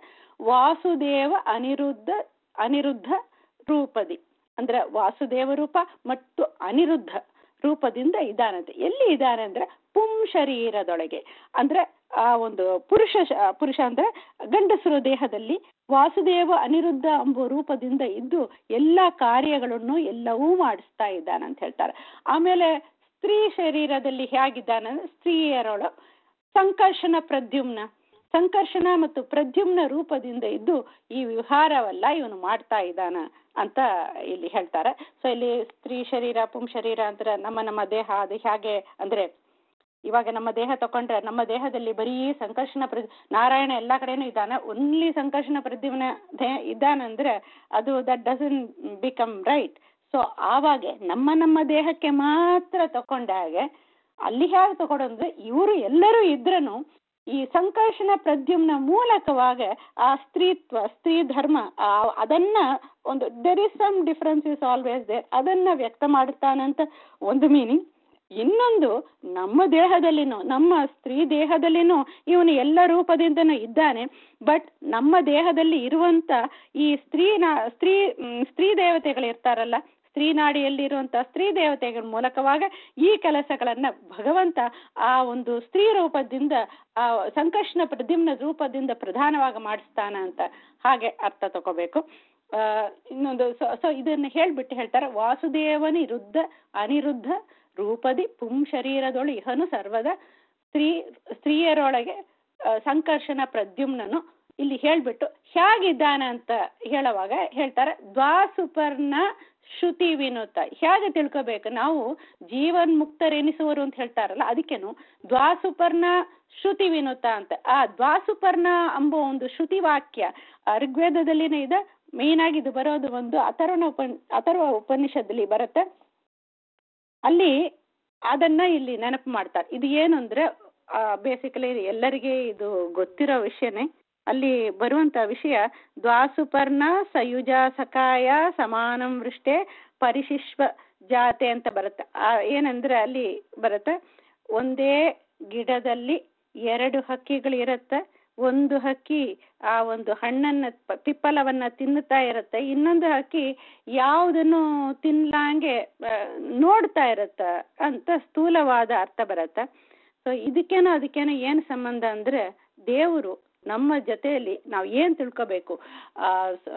ವಾಸುದೇವ ಅನಿರುದ್ಧ ಅನಿರುದ್ಧ ರೂಪದಿ ಅಂದ್ರೆ ವಾಸುದೇವ ರೂಪ ಮತ್ತು ಅನಿರುದ್ಧ ರೂಪದಿಂದ ಇದ್ದಾನಂತೆ ಎಲ್ಲಿ ಇದ್ದಾನೆ ಅಂದ್ರೆ ಪುಂ ಶರೀರದೊಳಗೆ ಅಂದ್ರೆ ಆ ಒಂದು ಪುರುಷ ಪುರುಷ ಅಂದ್ರೆ ಗಂಡಸರು ದೇಹದಲ್ಲಿ ವಾಸುದೇವ ಅನಿರುದ್ಧ ಎಂಬ ರೂಪದಿಂದ ಇದ್ದು ಎಲ್ಲ ಕಾರ್ಯಗಳನ್ನು ಎಲ್ಲವೂ ಮಾಡಿಸ್ತಾ ಇದ್ದಾನೆ ಅಂತ ಹೇಳ್ತಾರೆ ಆಮೇಲೆ ಸ್ತ್ರೀ ಶರೀರದಲ್ಲಿ ಹೇಗಿದ್ದಾನೆ ಅಂದ್ರೆ ಸ್ತ್ರೀಯರೊಳ ಸಂಕರ್ಷಣ ಪ್ರದ್ಯುಮ್ನ ಸಂಕರ್ಷಣ ಮತ್ತು ಪ್ರದ್ಯುಮ್ನ ರೂಪದಿಂದ ಇದ್ದು ಈ ವಿಹಾರವಲ್ಲ ಇವನು ಮಾಡ್ತಾ ಇದ್ದಾನ ಅಂತ ಇಲ್ಲಿ ಹೇಳ್ತಾರೆ ಸೊ ಇಲ್ಲಿ ಸ್ತ್ರೀ ಶರೀರ ಪುಂ ಶರೀರ ಅಂದ್ರೆ ನಮ್ಮ ನಮ್ಮ ದೇಹ ಅದು ಹೇಗೆ ಅಂದ್ರೆ ಇವಾಗ ನಮ್ಮ ದೇಹ ತಕೊಂಡ್ರೆ ನಮ್ಮ ದೇಹದಲ್ಲಿ ಬರೀ ಸಂಕರ್ಷಣ ಪ್ರ ನಾರಾಯಣ ಎಲ್ಲಾ ಕಡೆನೂ ಇದ್ದಾನೆ ಓನ್ಲಿ ಸಂಕರ್ಷಣ ಪ್ರದ್ಯುಮ್ನ ಇದ್ದಾನಂದ್ರೆ ಅದು that doesn't become right so ಆವಾಗ ನಮ್ಮ ನಮ್ಮ ದೇಹಕ್ಕೆ ಮಾತ್ರ ತಕೊಂಡಾಗ ಅಲ್ಲಿ ಹೇಗೆ ತಗೊಳಂದ್ರೆ ಇವರು ಎಲ್ಲರೂ ಇದ್ರನು ಈ ಸಂಕರ್ಷಣ ಪ್ರದ್ಯುಮ್ನ ಮೂಲಕವಾಗ ಆ ಸ್ತ್ರೀತ್ವ ಸ್ತ್ರೀ ಧರ್ಮ ಆ ಅದನ್ನ ಒಂದು there is some difference is always there ಅದನ್ನ ವ್ಯಕ್ತ ಮಾಡುತ್ತಾನಂತ ಒಂದು ಮೀನಿಂಗ್ ಇನ್ನೊಂದು ನಮ್ಮ ದೇಹದಲ್ಲಿನೂ ನಮ್ಮ ಸ್ತ್ರೀ ದೇಹದಲ್ಲಿನೂ ಇವನು ಎಲ್ಲ ರೂಪದಿಂದನೂ ಇದ್ದಾನೆ ಬಟ್ ನಮ್ಮ ದೇಹದಲ್ಲಿ ಇರುವಂತ ಈ ಸ್ತ್ರೀ ಸ್ತ್ರೀ ಸ್ತ್ರೀ ದೇವತೆಗಳು ಇರ್ತಾರಲ್ಲ ಸ್ತ್ರೀ ನಾಡಿಯಲ್ಲಿರುವಂತ ಸ್ತ್ರೀ ದೇವತೆಗಳ ಮೂಲಕವಾಗ ಈ ಕೆಲಸಗಳನ್ನ ಭಗವಂತ ಆ ಒಂದು ಸ್ತ್ರೀ ರೂಪದಿಂದ ಆ ಸಂಕರ್ಷಣ ಪ್ರದ್ಯುಮ್ನ ರೂಪದಿಂದ ಪ್ರಧಾನವಾಗಿ ಮಾಡಿಸ್ತಾನ ಅಂತ ಹಾಗೆ ಅರ್ಥ ತಗೋಬೇಕು ಆ ಇನ್ನೊಂದು ಸೊ ಇದನ್ನ ಹೇಳ್ಬಿಟ್ಟು ಹೇಳ್ತಾರೆ ವಾಸುದೇವನಿರುದ್ಧ ಅನಿರುದ್ಧ ರೂಪದಿ ಪುಂ ಶರೀರದೊಳು ಇಹನು ಸರ್ವದ ಸ್ತ್ರೀ ಸ್ತ್ರೀಯರೊಳಗೆ ಸಂಕರ್ಷಣ ಪ್ರದ್ಯುಮ್ನನು ಇಲ್ಲಿ ಹೇಳ್ಬಿಟ್ಟು ಹೇಗಿದ್ದಾನೆ ಅಂತ ಹೇಳುವಾಗ ಹೇಳ್ತಾರೆ ದ್ವಾಸುಪರ್ಣ ಶ್ರುತಿ ವಿನುತ ಹೇಗೆ ತಿಳ್ಕೋಬೇಕು ನಾವು ಜೀವನ್ ಮುಕ್ತರೆನಿಸುವರು ಅಂತ ಹೇಳ್ತಾರಲ್ಲ ಅದಕ್ಕೇನು ದ್ವಾಸುಪರ್ಣ ಶ್ರುತಿ ವಿನುತ ಅಂತ ಆ ದ್ವಾಸುಪರ್ಣ ಎಂಬ ಒಂದು ಶ್ರುತಿ ವಾಕ್ಯ ಋಗ್ವೇದದಲ್ಲಿನೇ ಇದೆ ಮೇನ್ ಆಗಿ ಇದು ಬರೋದು ಒಂದು ಅಥರ್ವಣ ಉಪನ್ ಅಥರ್ವ ಉಪನಿಷತ್ತಲ್ಲಿ ಬರುತ್ತೆ ಅಲ್ಲಿ ಅದನ್ನ ಇಲ್ಲಿ ನೆನಪು ಮಾಡ್ತಾರೆ ಇದು ಏನು ಅಂದ್ರೆ ಬೇಸಿಕಲಿ ಎಲ್ಲರಿಗೆ ಇದು ಗೊತ್ತಿರೋ ವಿಷಯನೇ ಅಲ್ಲಿ ಬರುವಂತ ವಿಷಯ ದ್ವಾಸುಪರ್ಣ ಸಯುಜ ಸಕಾಯ ಸಮಾನಂ ವೃಷ್ಟೆ ಪರಿಶಿಶ್ವ ಜಾತೆ ಅಂತ ಬರುತ್ತೆ ಏನಂದ್ರೆ ಅಲ್ಲಿ ಬರುತ್ತೆ ಒಂದೇ ಗಿಡದಲ್ಲಿ ಎರಡು ಹಕ್ಕಿಗಳು ಇರುತ್ತೆ ಒಂದು ಹಕ್ಕಿ ಆ ಒಂದು ಹಣ್ಣನ್ನ ಪಿಪ್ಪಲವನ್ನ ತಿನ್ನುತ್ತಾ ಇರುತ್ತೆ ಇನ್ನೊಂದು ಹಕ್ಕಿ ಯಾವುದನ್ನು ತಿನ್ಲಾಂಗೆ ನೋಡ್ತಾ ಇರತ್ತ ಅಂತ ಸ್ಥೂಲವಾದ ಅರ್ಥ ಬರುತ್ತೆ ಸೊ ಇದಕ್ಕೇನೋ ಅದಕ್ಕೇನೋ ಏನು ಸಂಬಂಧ ಅಂದ್ರೆ ದೇವರು ನಮ್ಮ ಜೊತೆಯಲ್ಲಿ ನಾವು ಏನ್ ತಿಳ್ಕೋಬೇಕು ಆ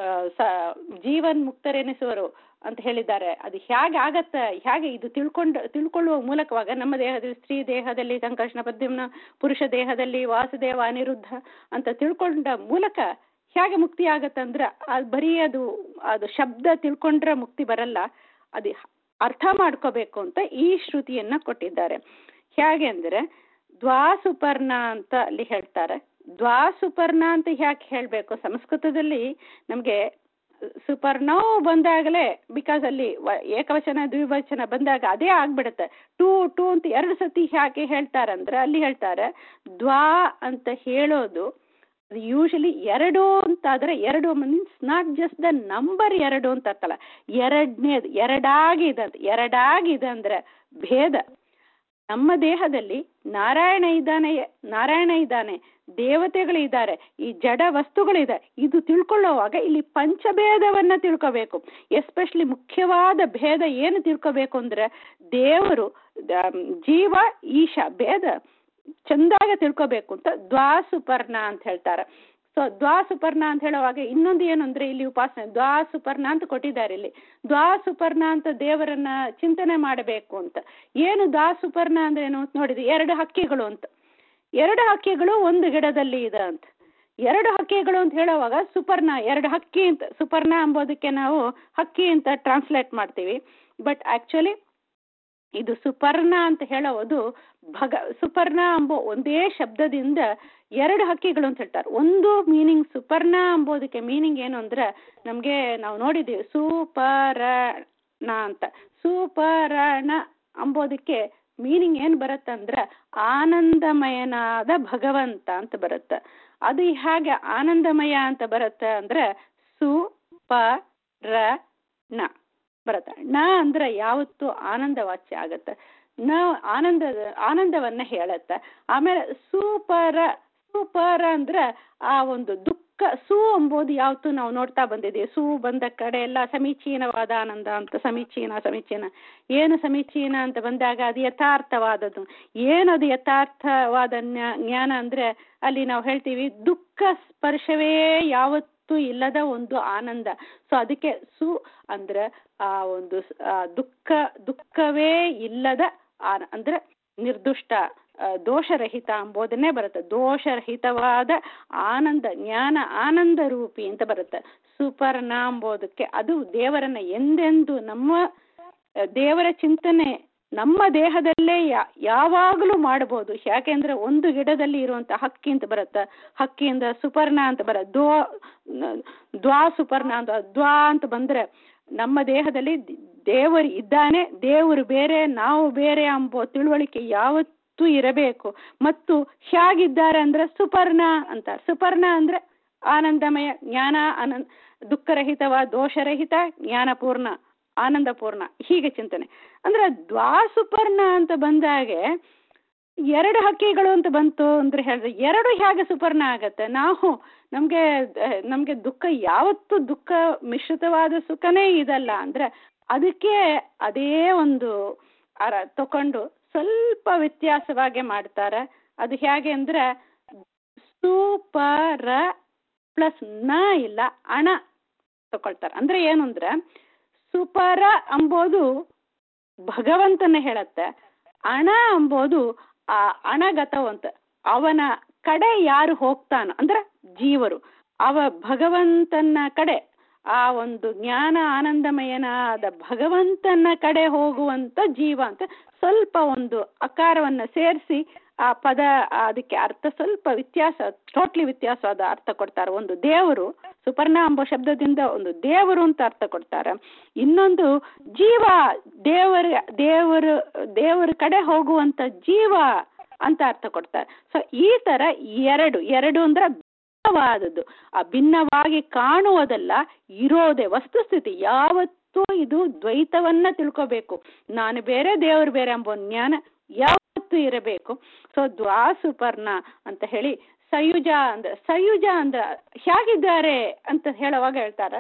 ಜೀವನ್ ಮುಕ್ತರೆನಿಸುವರು ಅಂತ ಹೇಳಿದ್ದಾರೆ ಅದು ಹೇಗೆ ಆಗತ್ತ ಹೇಗೆ ಇದು ತಿಳ್ಕೊಂಡು ತಿಳ್ಕೊಳ್ಳುವ ಮೂಲಕವಾಗ ನಮ್ಮ ದೇಹದಲ್ಲಿ ಸ್ತ್ರೀ ದೇಹದಲ್ಲಿ ಸಂಕರ್ಷಣ ಪದ್ಯಮ್ನ ಪುರುಷ ದೇಹದಲ್ಲಿ ವಾಸುದೇವ ಅನಿರುದ್ಧ ಅಂತ ತಿಳ್ಕೊಂಡ ಮೂಲಕ ಹೇಗೆ ಮುಕ್ತಿ ಆಗತ್ತಂದ್ರೆ ಅದು ಬರೀ ಅದು ಅದು ಶಬ್ದ ತಿಳ್ಕೊಂಡ್ರೆ ಮುಕ್ತಿ ಬರಲ್ಲ ಅದು ಅರ್ಥ ಮಾಡ್ಕೋಬೇಕು ಅಂತ ಈ ಶ್ರುತಿಯನ್ನ ಕೊಟ್ಟಿದ್ದಾರೆ ಹೇಗೆ ಅಂದ್ರೆ ದ್ವಾಸುಪರ್ಣ ಅಂತ ಅಲ್ಲಿ ಹೇಳ್ತಾರೆ ದ್ವಾಸುಪರ್ಣ ಅಂತ ಯಾಕೆ ಹೇಳಬೇಕು ಸಂಸ್ಕೃತದಲ್ಲಿ ನಮಗೆ ಸುಪರ್ಣವು ಬಂದಾಗಲೇ ಬಿಕಾಸ್ ಅಲ್ಲಿ ಏಕವಚನ ದ್ವಿವಚನ ಬಂದಾಗ ಅದೇ ಆಗ್ಬಿಡುತ್ತೆ ಟೂ ಟೂ ಅಂತ ಎರಡು ಸತಿ ಯಾಕೆ ಹೇಳ್ತಾರಂದ್ರೆ ಅಲ್ಲಿ ಹೇಳ್ತಾರೆ ದ್ವಾ ಅಂತ ಹೇಳೋದು ಯೂಶಲಿ ಎರಡು ಅಂತ ಆದ್ರೆ ಎರಡು means not just the number ಎರಡು ಅಂತ ಅರ್ಥಲ್ಲ ಎರಡನೇದು ಎರಡಾಗಿದೆ ಅಂತ ಎರಡಾಗಿದೆ ಅಂದ್ರೆ ಭೇದ ನಮ್ಮ ದೇಹದಲ್ಲಿ ನಾರಾಯಣ ಇದ್ದಾನೆ ನಾರಾಯಣ ಇದ್ದಾನೆ ದೇವತೆಗಳಿದ್ದಾರೆ ಈ ಜಡ ವಸ್ತುಗಳಿದೆ ಇದು ತಿಳ್ಕೊಳ್ಳೋವಾಗ ಇಲ್ಲಿ ಪಂಚಭೇದವನ್ನ ತಿಳ್ಕೋಬೇಕು ಎಸ್ಪೆಷಲಿ ಮುಖ್ಯವಾದ ಭೇದ ಏನು ತಿಳ್ಕೋಬೇಕು ಅಂದ್ರೆ ದೇವರು ಜೀವ ಈಶ ಭೇದ ಚಂದಾಗ ತಿಳ್ಕೋಬೇಕು ಅಂತ ದ್ವಾಸುಪರ್ಣ ಅಂತ ಹೇಳ್ತಾರೆ ಸೊ ದ್ವಾಸುಪರ್ಣ ಅಂತ ಹೇಳುವಾಗ ಇನ್ನೊಂದು ಏನು ಅಂದ್ರೆ ಇಲ್ಲಿ ಉಪಾಸನೆ ದ್ವಾಸುಪರ್ಣ ಅಂತ ಕೊಟ್ಟಿದ್ದಾರೆ ಇಲ್ಲಿ ದ್ವಾಸುಪರ್ಣ ಅಂತ ದೇವರನ್ನ ಚಿಂತನೆ ಮಾಡಬೇಕು ಅಂತ ಏನು ದ್ವಾಸುಪರ್ಣ ಅಂದ್ರೆ ಏನು ನೋಡಿದ್ವಿ ಎರಡು ಹಕ್ಕಿಗಳು ಅಂತ ಎರಡು ಹಕ್ಕಿಗಳು ಒಂದು ಗಿಡದಲ್ಲಿ ಇದೆ ಅಂತ ಎರಡು ಹಕ್ಕಿಗಳು ಅಂತ ಹೇಳುವಾಗ ಸುಪರ್ಣ ಎರಡು ಹಕ್ಕಿ ಅಂತ ಸುಪರ್ಣ ಎಂಬುದಕ್ಕೆ ನಾವು ಹಕ್ಕಿ ಅಂತ ಟ್ರಾನ್ಸ್ಲೇಟ್ ಮಾಡ್ತೀವಿ ಬಟ್ ಆಕ್ಚುಲಿ ಇದು ಸುಪರ್ಣ ಅಂತ ಹೇಳೋದು ಭಗ ಸುಪರ್ಣ ಎಂಬ ಒಂದೇ ಶಬ್ದದಿಂದ ಎರಡು ಹಕ್ಕಿಗಳು ಅಂತ ಹೇಳ್ತಾರೆ ಒಂದು ಮೀನಿಂಗ್ ಸುಪರ್ಣ ಎಂಬುದಕ್ಕೆ ಮೀನಿಂಗ್ ಏನು ಅಂದ್ರೆ ನಮಗೆ ನಾವು ನೋಡಿದ್ದೀವಿ ಸುಪರಣ ಅಂತ ಸುಪರಣ ಅಂಬೋದಕ್ಕೆ ಮೀನಿಂಗ್ ಏನು ಬರುತ್ತಂದ್ರೆ ಆನಂದಮಯನಾದ ಭಗವಂತ ಅಂತ ಬರುತ್ತೆ ಅದು ಹೇಗೆ ಆನಂದಮಯ ಅಂತ ಬರುತ್ತೆ ಅಂದ್ರೆ ಸು ಪ ರ ಣ ಬರುತ್ತೆ ಣ ಅಂದ್ರೆ ಯಾವತ್ತು ಆನಂದ ವಾಚ್ಯ ಆಗತ್ತೆ ನ ಆನಂದ ಆನಂದವನ್ನ ಹೇಳತ್ತೆ ಆಮೇಲೆ ಸೂಪರ ಸೂಪರ ಅಂದ್ರೆ ಆ ಒಂದು ದುಃಖ ಸು ಎಂಬುದು ಯಾವತ್ತು ನಾವು ನೋಡ್ತಾ ಬಂದಿದ್ದೀವಿ ಸು ಬಂದ ಕಡೆ ಎಲ್ಲ ಸಮೀಚೀನವಾದ ಆನಂದ ಅಂತ ಸಮೀಚೀನ ಸಮೀಚೀನ ಏನು ಸಮೀಚೀನ ಅಂತ ಬಂದಾಗ ಅದು ಯಥಾರ್ಥವಾದದ್ದು ಏನದು ಯಥಾರ್ಥವಾದ ಜ್ಞಾನ ಅಂದ್ರೆ ಅಲ್ಲಿ ನಾವು ಹೇಳ್ತೀವಿ ದುಃಖ ಸ್ಪರ್ಶವೇ ಯಾವತ್ತೂ ಇಲ್ಲದ ಒಂದು ಆನಂದ ಸೊ ಅದಕ್ಕೆ ಸು ಅಂದ್ರೆ ಆ ಒಂದು ದುಃಖ ದುಃಖವೇ ಇಲ್ಲದ ಆನ ಅಂದ್ರೆ ನಿರ್ದುಷ್ಟ ದೋಷರಹಿತ ಎಂಬುದನ್ನೇ ಬರುತ್ತೆ ದೋಷರಹಿತವಾದ ಆನಂದ ಜ್ಞಾನ ಆನಂದ ರೂಪಿ ಅಂತ ಬರುತ್ತೆ ಸುಪರ್ಣ ಎಂಬುದಕ್ಕೆ ಅದು ದೇವರನ್ನ ಎಂದೆಂದು ನಮ್ಮ ದೇವರ ಚಿಂತನೆ ನಮ್ಮ ದೇಹದಲ್ಲೇ ಯಾವಾಗಲೂ ಮಾಡಬಹುದು ಯಾಕೆಂದ್ರೆ ಒಂದು ಗಿಡದಲ್ಲಿ ಇರುವಂತ ಹಕ್ಕಿ ಅಂತ ಬರುತ್ತೆ ಹಕ್ಕಿಯಿಂದ ಸುಪರ್ಣ ಅಂತ ಬರ ದ್ವಾ ದ್ವಾ ಸುಪರ್ಣ ಅಂತ ದ್ವಾ ಅಂತ ಬಂದ್ರೆ ನಮ್ಮ ದೇಹದಲ್ಲಿ ದೇವರು ಇದ್ದಾನೆ ದೇವರು ಬೇರೆ ನಾವು ಬೇರೆ ಎಂಬ ತಿಳುವಳಿಕೆ ಯಾವತ್ತೂ ಇರಬೇಕು ಮತ್ತು ಹೇಗಿದ್ದಾರೆ ಅಂದ್ರೆ ಸುಪರ್ಣ ಅಂತ ಸುಪರ್ಣ ಅಂದ್ರೆ ಆನಂದಮಯ ಜ್ಞಾನ ಆನಂದ ದುಃಖರಹಿತವ ದೋಷರಹಿತ ಜ್ಞಾನಪೂರ್ಣ ಆನಂದಪೂರ್ಣ ಹೀಗೆ ಚಿಂತನೆ ಅಂದ್ರೆ ದ್ವಾಸುಪರ್ಣ ಅಂತ ಬಂದಾಗೆ ಎರಡು ಹಕ್ಕಿಗಳು ಅಂತ ಬಂತು ಅಂದ್ರೆ ಹೇಳಿದ್ರೆ ಎರಡು ಹೇಗೆ ಸುಪರ್ಣ ಆಗತ್ತೆ ನಾವು ನಮ್ಗೆ ನಮ್ಗೆ ದುಃಖ ಯಾವತ್ತು ದುಃಖ ಮಿಶ್ರಿತವಾದ ಸುಖನೇ ಇದಲ್ಲ ಅಂದ್ರೆ ಅದಕ್ಕೆ ಅದೇ ಒಂದು ಅರ ತಕೊಂಡು ಸ್ವಲ್ಪ ವ್ಯತ್ಯಾಸವಾಗಿ ಮಾಡ್ತಾರೆ ಅದು ಹೇಗೆ ಅಂದ್ರೆ ಸೂಪರ ಪ್ಲಸ್ ನ ಇಲ್ಲ ಅಣ ತಗೊಳ್ತಾರೆ ಅಂದ್ರೆ ಏನು ಅಂದ್ರೆ ಸುಪರ ಅಂಬೋದು ಭಗವಂತನ ಹೇಳತ್ತೆ ಅಣ ಅಂಬೋದು ಆ ಅಣಗತವಂತ ಅವನ ಕಡೆ ಯಾರು ಹೋಗ್ತಾನೋ ಅಂದ್ರೆ ಜೀವರು ಅವ ಭಗವಂತನ ಕಡೆ ಆ ಒಂದು ಜ್ಞಾನ ಆನಂದಮಯನಾದ ಭಗವಂತನ ಕಡೆ ಹೋಗುವಂತ ಜೀವ ಅಂತ ಸ್ವಲ್ಪ ಒಂದು ಅಕಾರವನ್ನ ಸೇರಿಸಿ ಆ ಪದ ಅದಕ್ಕೆ ಅರ್ಥ ಸ್ವಲ್ಪ ವ್ಯತ್ಯಾಸ ಟೋಟ್ಲಿ ವ್ಯತ್ಯಾಸವಾದ ಅರ್ಥ ಕೊಡ್ತಾರೆ ಒಂದು ದೇವರು ಸುಪರ್ಣ ಎಂಬ ಶಬ್ದದಿಂದ ಒಂದು ದೇವರು ಅಂತ ಅರ್ಥ ಕೊಡ್ತಾರೆ ಇನ್ನೊಂದು ಜೀವ ದೇವರ ದೇವರು ದೇವರ ಕಡೆ ಹೋಗುವಂತ ಜೀವ ಅಂತ ಅರ್ಥ ಕೊಡ್ತಾರೆ ಸೊ ಈ ತರ ಎರಡು ಎರಡು ಅಂದ್ರೆ ಭಿನ್ನವಾದದ್ದು ಆ ಭಿನ್ನವಾಗಿ ಕಾಣುವುದಲ್ಲ ಇರೋದೇ ವಸ್ತುಸ್ಥಿತಿ ಯಾವತ್ತೂ ಇದು ದ್ವೈತವನ್ನ ತಿಳ್ಕೋಬೇಕು ನಾನು ಬೇರೆ ದೇವರು ಬೇರೆ ಎಂಬ ಜ್ಞಾನ ಯಾವತ್ತೂ ಇರಬೇಕು ಸೊ ದ್ವಾಸುಪರ್ಣ ಅಂತ ಹೇಳಿ ಸಯುಜ ಅಂದ್ರೆ ಸಯುಜ ಅಂದ್ರೆ ಹೇಗಿದ್ದಾರೆ ಅಂತ ಹೇಳುವಾಗ ಹೇಳ್ತಾರೆ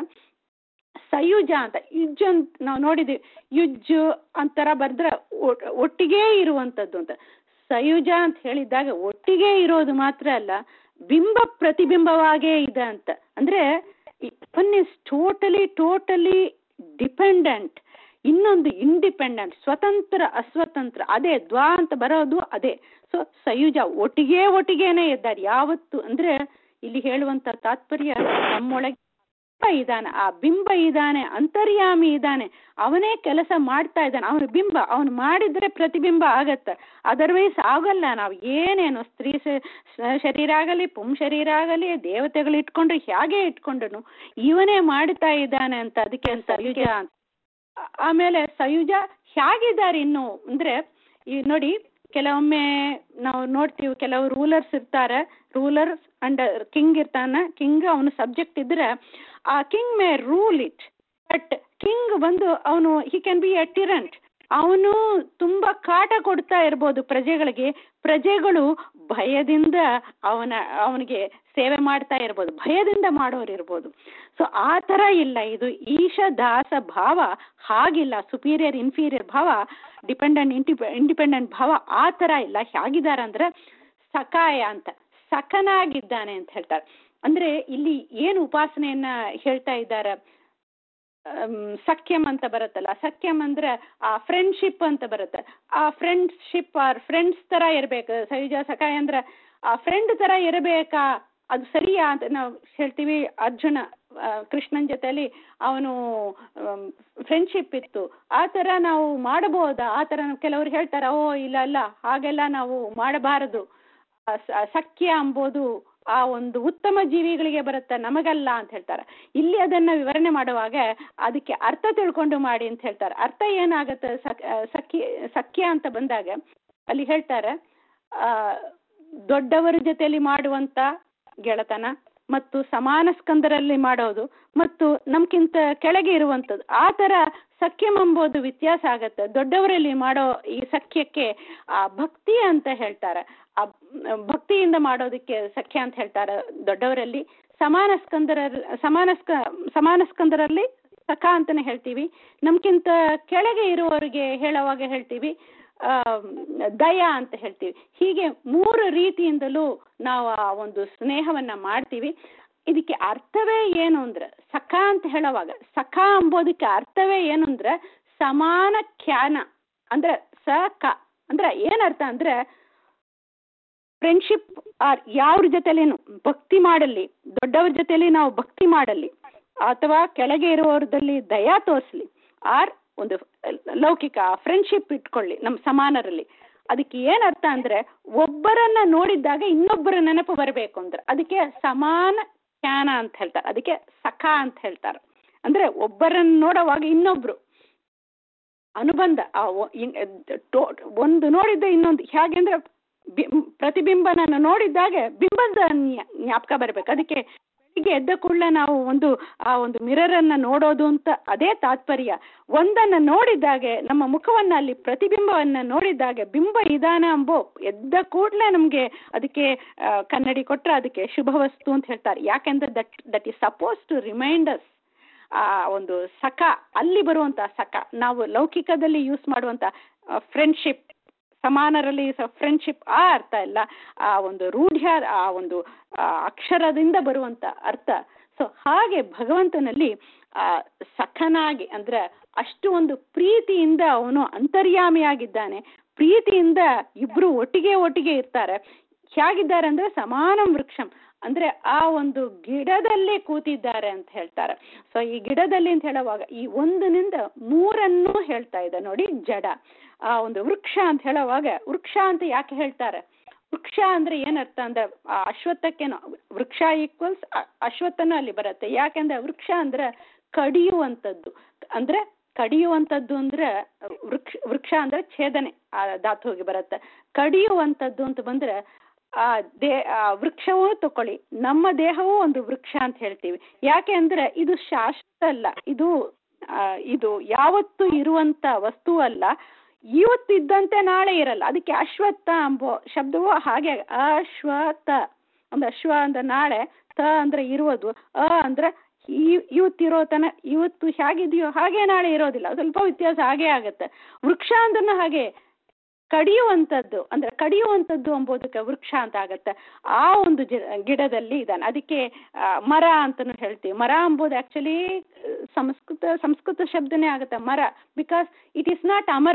ಸಯುಜ ಅಂತ ಯುಜ್ ಅಂತ ನಾವು ನೋಡಿದೀವಿ ಯುಜ್ಜು ಅಂತರ ಬರ್ದ್ರೆ ಒಟ್ಟಿಗೆ ಇರುವಂತದ್ದು ಅಂತ ಸಯುಜ ಅಂತ ಹೇಳಿದಾಗ ಒಟ್ಟಿಗೆ ಇರೋದು ಮಾತ್ರ ಅಲ್ಲ ಬಿಂಬ ಪ್ರತಿಬಿಂಬವಾಗೇ ಇದೆ ಅಂತ ಅಂದ್ರೆ one is totally totally dependent ಇನ್ನೊಂದು ಇಂಡಿಪೆಂಡೆಂಟ್ ಸ್ವತಂತ್ರ ಅಸ್ವತಂತ್ರ ಅದೇ ದ್ವಾ ಅಂತ ಬರೋದು ಅದೇ ಸೊ ಸಯುಜ ಒಟ್ಟಿಗೆ ಒಟ್ಟಿಗೆನೆ ಇದ್ದಾರೆ ಯಾವತ್ತು ಅಂದ್ರೆ ಇಲ್ಲಿ ಹೇಳುವಂತ ತಾತ್ಪರ್ಯ ನಮ್ಮೊಳಗೆ ಬಿಂಬ ಇದ್ದಾನೆ ಆ ಬಿಂಬ ಇದ್ದಾನೆ ಅಂತರ್ಯಾಮಿ ಇದ್ದಾನೆ ಅವನೇ ಕೆಲಸ ಮಾಡ್ತಾ ಇದ್ದಾನೆ ಅವನ ಬಿಂಬ ಅವನು ಮಾಡಿದ್ರೆ ಪ್ರತಿಬಿಂಬ ಆಗತ್ತೆ ಅದರ್ವೈಸ್ ಆಗಲ್ಲ ನಾವು ಏನೇನು ಸ್ತ್ರೀ ಶರೀರ ಆಗಲಿ ಪುಂ ಶರೀರ ಆಗಲಿ ದೇವತೆಗಳು ಇಟ್ಕೊಂಡ್ರೆ ಹೇಗೆ ಇಟ್ಕೊಂಡನು ಇವನೇ ಮಾಡ್ತಾ ಇದ್ದಾನೆ ಅಂತ ಅದಕ್ಕೆ ಸಯುಜ ಅಂತ ಆಮೇಲೆ ಸಯುಜ ಹೇಗಿದ್ದಾರೆ ಇನ್ನು ಅಂದ್ರೆ ಈ ನೋಡಿ ಕೆಲವೊಮ್ಮೆ ನಾವು ನೋಡ್ತೀವಿ ಕೆಲವು ರೂಲರ್ಸ್ ಇರ್ತಾರೆ ರೂಲರ್ ಅಂಡ್ ಕಿಂಗ್ ಇರ್ತಾನೆ ಕಿಂಗ್ ಅವನು ಸಬ್ಜೆಕ್ಟ್ ಇದ್ರೆ ಆ king may rule it but king ಬಂದು ಅವನು he can be a tyrant ಅವನು ತುಂಬಾ ಕಾಟ ಕೊಡ್ತಾ ಇರ್ಬೋದು ಪ್ರಜೆಗಳಿಗೆ ಪ್ರಜೆಗಳು ಭಯದಿಂದ ಅವನ ಅವನಿಗೆ ಸೇವೆ ಮಾಡ್ತಾ ಇರ್ಬೋದು ಭಯದಿಂದ ಮಾಡೋರು ಇರ್ಬೋದು ಸೊ ಆ ಥರ ಇಲ್ಲ ಇದು ಈಶ ದಾಸ ಭಾವ ಹಾಗಿಲ್ಲ ಸುಪೀರಿಯರ್ ಇನ್ಫೀರಿಯರ್ ಭಾವ ಡಿಪೆಂಡೆಂಟ್ ಇಂಟಿಪೆ ಇಂಡಿಪೆಂಡೆಂಟ್ ಭಾವ ಆ ಥರ ಇಲ್ಲ ಹೇಗಿದ್ದಾರೆ ಅಂದ್ರೆ ಸಕಾಯ ಅಂತ ಸಖನಾಗಿದ್ದಾನೆ ಅಂತ ಹೇಳ್ತಾರೆ ಅಂದ್ರೆ ಇಲ್ಲಿ ಏನು ಉಪಾಸನೆಯನ್ನ ಹೇಳ್ತಾ ಇದ್ದಾರೆ ಸಖ್ಯಂ ಅಂತ ಬರುತ್ತಲ್ಲ ಸಖ್ಯಂ ಅಂದ್ರೆ ಆ ಫ್ರೆಂಡ್ಶಿಪ್ ಅಂತ ಬರುತ್ತೆ ಆ ಫ್ರೆಂಡ್ಶಿಪ್ ಆರ್ ಫ್ರೆಂಡ್ಸ್ ತರ ಇರ್ಬೇಕು ಸೈಜ ಸಖಾಯ ಅಂದ್ರೆ ಆ ಫ್ರೆಂಡ್ ತರ ಇರಬೇಕಾ ಅದು ಸರಿಯಾ ಅಂತ ನಾವು ಹೇಳ್ತೀವಿ ಅರ್ಜುನ ಕೃಷ್ಣನ್ ಜೊತೆಲಿ ಅವನು ಫ್ರೆಂಡ್ಶಿಪ್ ಇತ್ತು ಆ ಥರ ನಾವು ಮಾಡಬಹುದಾ ಆ ಥರ ಕೆಲವರು ಹೇಳ್ತಾರೆ ಓ ಇಲ್ಲ ಇಲ್ಲ ಹಾಗೆಲ್ಲ ನಾವು ಮಾಡಬಾರದು ಸಖ್ಯ ಅಂಬೋದು ಆ ಒಂದು ಉತ್ತಮ ಜೀವಿಗಳಿಗೆ ಬರುತ್ತೆ ನಮಗಲ್ಲ ಅಂತ ಹೇಳ್ತಾರೆ ಇಲ್ಲಿ ಅದನ್ನ ವಿವರಣೆ ಮಾಡುವಾಗ ಅದಕ್ಕೆ ಅರ್ಥ ತಿಳ್ಕೊಂಡು ಮಾಡಿ ಅಂತ ಹೇಳ್ತಾರೆ ಅರ್ಥ ಏನಾಗುತ್ತೆ ಸಖ್ಯ ಸಖ್ಯ ಅಂತ ಬಂದಾಗ ಅಲ್ಲಿ ಹೇಳ್ತಾರೆ ಆ ದೊಡ್ಡವರ ಜೊತೆಯಲ್ಲಿ ಮಾಡುವಂತ ಗೆಳತನ ಮತ್ತು ಸಮಾನ ಸ್ಕಂದರಲ್ಲಿ ಮಾಡೋದು ಮತ್ತು ನಮ್ಗಿಂತ ಕೆಳಗೆ ಇರುವಂಥದ್ದು ಆ ಥರ ಸಖ್ಯಂ ಎಂಬುದು ವ್ಯತ್ಯಾಸ ಆಗತ್ತೆ ದೊಡ್ಡವರಲ್ಲಿ ಮಾಡೋ ಈ ಸಖ್ಯಕ್ಕೆ ಆ ಭಕ್ತಿ ಅಂತ ಹೇಳ್ತಾರೆ ಆ ಭಕ್ತಿಯಿಂದ ಮಾಡೋದಕ್ಕೆ ಸಖ್ಯ ಅಂತ ಹೇಳ್ತಾರೆ ದೊಡ್ಡವರಲ್ಲಿ ಸಮಾನ ಸ್ಕಂದರ ಸಮಾನ ಸ್ಕ ಸಮಾನ ಸ್ಕಂದರಲ್ಲಿ ಸಖ ಅಂತಾನೆ ಹೇಳ್ತೀವಿ ನಮ್ಗಿಂತ ಕೆಳಗೆ ಇರುವವರಿಗೆ ಹೇಳುವಾಗ ಹೇಳ್ತೀವಿ ದಯ ಅಂತ ಹೇಳ್ತೀವಿ ಹೀಗೆ ಮೂರು ರೀತಿಯಿಂದಲೂ ನಾವು ಆ ಒಂದು ಸ್ನೇಹವನ್ನ ಮಾಡ್ತೀವಿ ಇದಕ್ಕೆ ಅರ್ಥವೇ ಏನು ಅಂದ್ರೆ ಸಖ ಅಂತ ಹೇಳುವಾಗ ಸಖ ಅಂಬೋದಕ್ಕೆ ಅರ್ಥವೇ ಏನು ಅಂದ್ರೆ ಸಮಾನ ಖ್ಯಾನ ಅಂದ್ರೆ ಸಖ ಅಂದ್ರೆ ಏನರ್ಥ ಅಂದ್ರೆ ಫ್ರೆಂಡ್ಶಿಪ್ ಆರ್ ಯಾವ್ರ ಜೊತೆಲೇನು ಭಕ್ತಿ ಮಾಡಲಿ ದೊಡ್ಡವ್ರ ಜೊತೆಲಿ ನಾವು ಭಕ್ತಿ ಮಾಡಲಿ ಅಥವಾ ಕೆಳಗೆ ಇರುವವರದಲ್ಲಿ ದಯಾ ತೋರಿಸ್ಲಿ ಆರ್ ಒಂದು ಲೌಕಿಕ ಫ್ರೆಂಡ್ಶಿಪ್ ಇಟ್ಕೊಳ್ಳಿ ನಮ್ಮ ಸಮಾನರಲ್ಲಿ ಅದಕ್ಕೆ ಏನರ್ಥ ಅಂದ್ರೆ ಒಬ್ಬರನ್ನ ನೋಡಿದ್ದಾಗ ಇನ್ನೊಬ್ಬರ ನೆನಪು ಬರಬೇಕು ಅಂದ್ರೆ ಅದಕ್ಕೆ ಸಮಾನ ಜ್ಞಾನ ಅಂತ ಹೇಳ್ತಾರೆ ಅದಕ್ಕೆ ಸಖ ಅಂತ ಹೇಳ್ತಾರೆ ಅಂದ್ರೆ ಒಬ್ಬರನ್ನ ನೋಡುವಾಗ ಇನ್ನೊಬ್ರು ಅನುಬಂಧ ಆ ಒ- ಇನ್- ಟೋ- ಒಂದು ನೋಡಿದ್ದೆ ಇನ್ನೊಂದು ಹೇಗೆಂದ್ರೆ ಬಿ- ಪ್ರತಿಬಿಂಬನ ನೋಡಿದಾಗ ಬಿಂಬದ ಜ್ಞಾ- ಜ್ಞಾಪಕ ಬರ್ಬೇಕು ಅದಕ್ಕೆ ಬೆಳಿಗ್ಗೆ ಎದ್ದ ಕೂಡಲೇ ನಾವು ಒಂದು ಆ ಒಂದು ಮಿರರ್ ಅನ್ನ ನೋಡೋದು ಅಂತ ಅದೇ ತಾತ್ಪರ್ಯ ಒಂದನ್ನ ನೋಡಿದಾಗೆ ನಮ್ಮ ಮುಖವನ್ನ ಅಲ್ಲಿ ಪ್ರತಿಬಿಂಬವನ್ನ ನೋಡಿದಾಗ ಬಿಂಬ ಇದಾನ ಅಂಬೋ ಎದ್ದ ಕೂಡಲೇ ನಮ್ಗೆ ಅದಕ್ಕೆ ಆ, ಕನ್ನಡಿ ಕೊಟ್ರೆ ಅದಕ್ಕೆ ಶುಭ ವಸ್ತು ಅಂತ ಹೇಳ್ತಾರೆ ಯಾಕೆಂದ್ರೆ that that is suppose to reminders ಆ ಒಂದು ಸಖ ಅಲ್ಲಿ ಬರುವಂತ ಸಖ ನಾವು ಲೌಕಿಕದಲ್ಲಿ ಯೂಸ್ ಮಾಡುವಂತ ಫ್ರೆಂಡ್ಶಿಪ್ ಸಮಾನರಲ್ಲಿ ಫ್ರೆಂಡ್ಶಿಪ್ ಆ ಅರ್ಥ ಇಲ್ಲ ಆ ಒಂದು ರೂಢ್ಯ ಆ ಒಂದು ಆ, ಅಕ್ಷರದಿಂದ ಬರುವಂತ ಅರ್ಥ ಸೊ ಹಾಗೆ ಭಗವಂತನಲ್ಲಿ ಆ ಸಖನಾಗಿ ಅಂದ್ರೆ ಅಷ್ಟು ಒಂದು ಪ್ರೀತಿಯಿಂದ ಅವನು ಅಂತರ್ಯಾಮಿಯಾಗಿದ್ದಾನೆ ಪ್ರೀತಿಯಿಂದ ಇಬ್ರು ಒಟ್ಟಿಗೆ ಒಟ್ಟಿಗೆ ಇರ್ತಾರೆ ಹೇಗಿದ್ದಾರೆ ಅಂದ್ರೆ ಸಮಾನ ವೃಕ್ಷಂ ಅಂದ್ರೆ ಆ ಒಂದು ಗಿಡದಲ್ಲೇ ಕೂತಿದ್ದಾರೆ ಅಂತ ಹೇಳ್ತಾರೆ ಸೊ ಈ ಗಿಡದಲ್ಲಿ ಅಂತ ಹೇಳುವಾಗ ಈ ಒಂದನಿಂದ ಮೂರನ್ನು ಹೇಳ್ತಾ ಇದೆ ನೋಡಿ ಜಡ ಆ ಒಂದು ವೃಕ್ಷ ಅಂತ ಹೇಳುವಾಗ ವೃಕ್ಷ ಅಂತ ಯಾಕೆ ಹೇಳ್ತಾರೆ ವೃಕ್ಷ ಅಂದ್ರೆ ಏನರ್ಥ ಅಂದ್ರೆ ಆ ಅಶ್ವತ್ಥಕ್ಕೇನು ವೃಕ್ಷ ಈಕ್ವಲ್ಸ್ ಅಶ್ವತ್ಥನೂ ಅಲ್ಲಿ ಬರುತ್ತೆ ಯಾಕೆಂದ್ರೆ ವೃಕ್ಷ ಅಂದ್ರೆ ಕಡಿಯುವಂಥದ್ದು ಅಂದ್ರೆ ಕಡಿಯುವಂಥದ್ದು ಅಂದ್ರೆ ವೃಕ್ಷ ವೃಕ್ಷ ಅಂದ್ರೆ ಛೇದನೆ ಆ ಧಾತುವಿಗೆ ಬರುತ್ತೆ ಕಡಿಯುವಂಥದ್ದು ಅಂತ ಬಂದ್ರೆ ಆ ದೇ ಆ ವೃಕ್ಷವೂ ತಕೊಳ್ಳಿ ನಮ್ಮ ದೇಹವೂ ಒಂದು ವೃಕ್ಷ ಅಂತ ಹೇಳ್ತೀವಿ ಯಾಕೆ ಅಂದ್ರೆ ಇದು ಶಾಶ್ವತ ಅಲ್ಲ ಇದು ಆ, ಇದು ಯಾವತ್ತೂ ಇರುವಂತ ವಸ್ತು ಅಲ್ಲ ಇವತ್ತಿದ್ದಂತೆ ನಾಳೆ ಇರಲ್ಲ ಅದಕ್ಕೆ ಅಶ್ವತ್ಥ ಎಂಬೋ ಶಬ್ದವು ಹಾಗೆ ಅಶ್ವತ್ಥ ಅಂದ್ರೆ ಅಶ್ವ ಅಂದ್ರೆ ನಾಳೆ ತ ಅಂದ್ರೆ ಇರುವುದು ಅ ಅಂದ್ರೆ ಈ- ಇವತ್ತಿರೋ ತನ ಇವತ್ತು ಹೇಗಿದೆಯೋ ಹಾಗೆ ನಾಳೆ ಇರೋದಿಲ್ಲ ಸ್ವಲ್ಪ ವ್ಯತ್ಯಾಸ ಹಾಗೆ ಆಗತ್ತೆ ವೃಕ್ಷ ಅಂದ್ರೂ ಹಾಗೆ ಕಡಿಯುವಂಥದ್ದು ಅಂದ್ರೆ ಕಡಿಯುವಂಥದ್ದು ಎಂಬುದಕ್ಕೆ ವೃಕ್ಷ ಅಂತ ಆಗತ್ತೆ ಆ ಒಂದು ಜಿ- ಗಿಡದಲ್ಲಿ ಇದ್ದಾನೆ ಅದಕ್ಕೆ ಆ, ಮರ ಅಂತಲೂ ಹೇಳ್ತೀವಿ ಮರ ಎಂಬುದು ಆಕ್ಚುಲಿ ಸಂಸ್ಕೃತ ಸಂಸ್ಕೃತ ಶಬ್ದನೇ ಆಗುತ್ತೆ ಮರ ಬಿಕಾಸ್ ಇಟ್ ಈಸ್ ನಾಟ್ ಅಮರ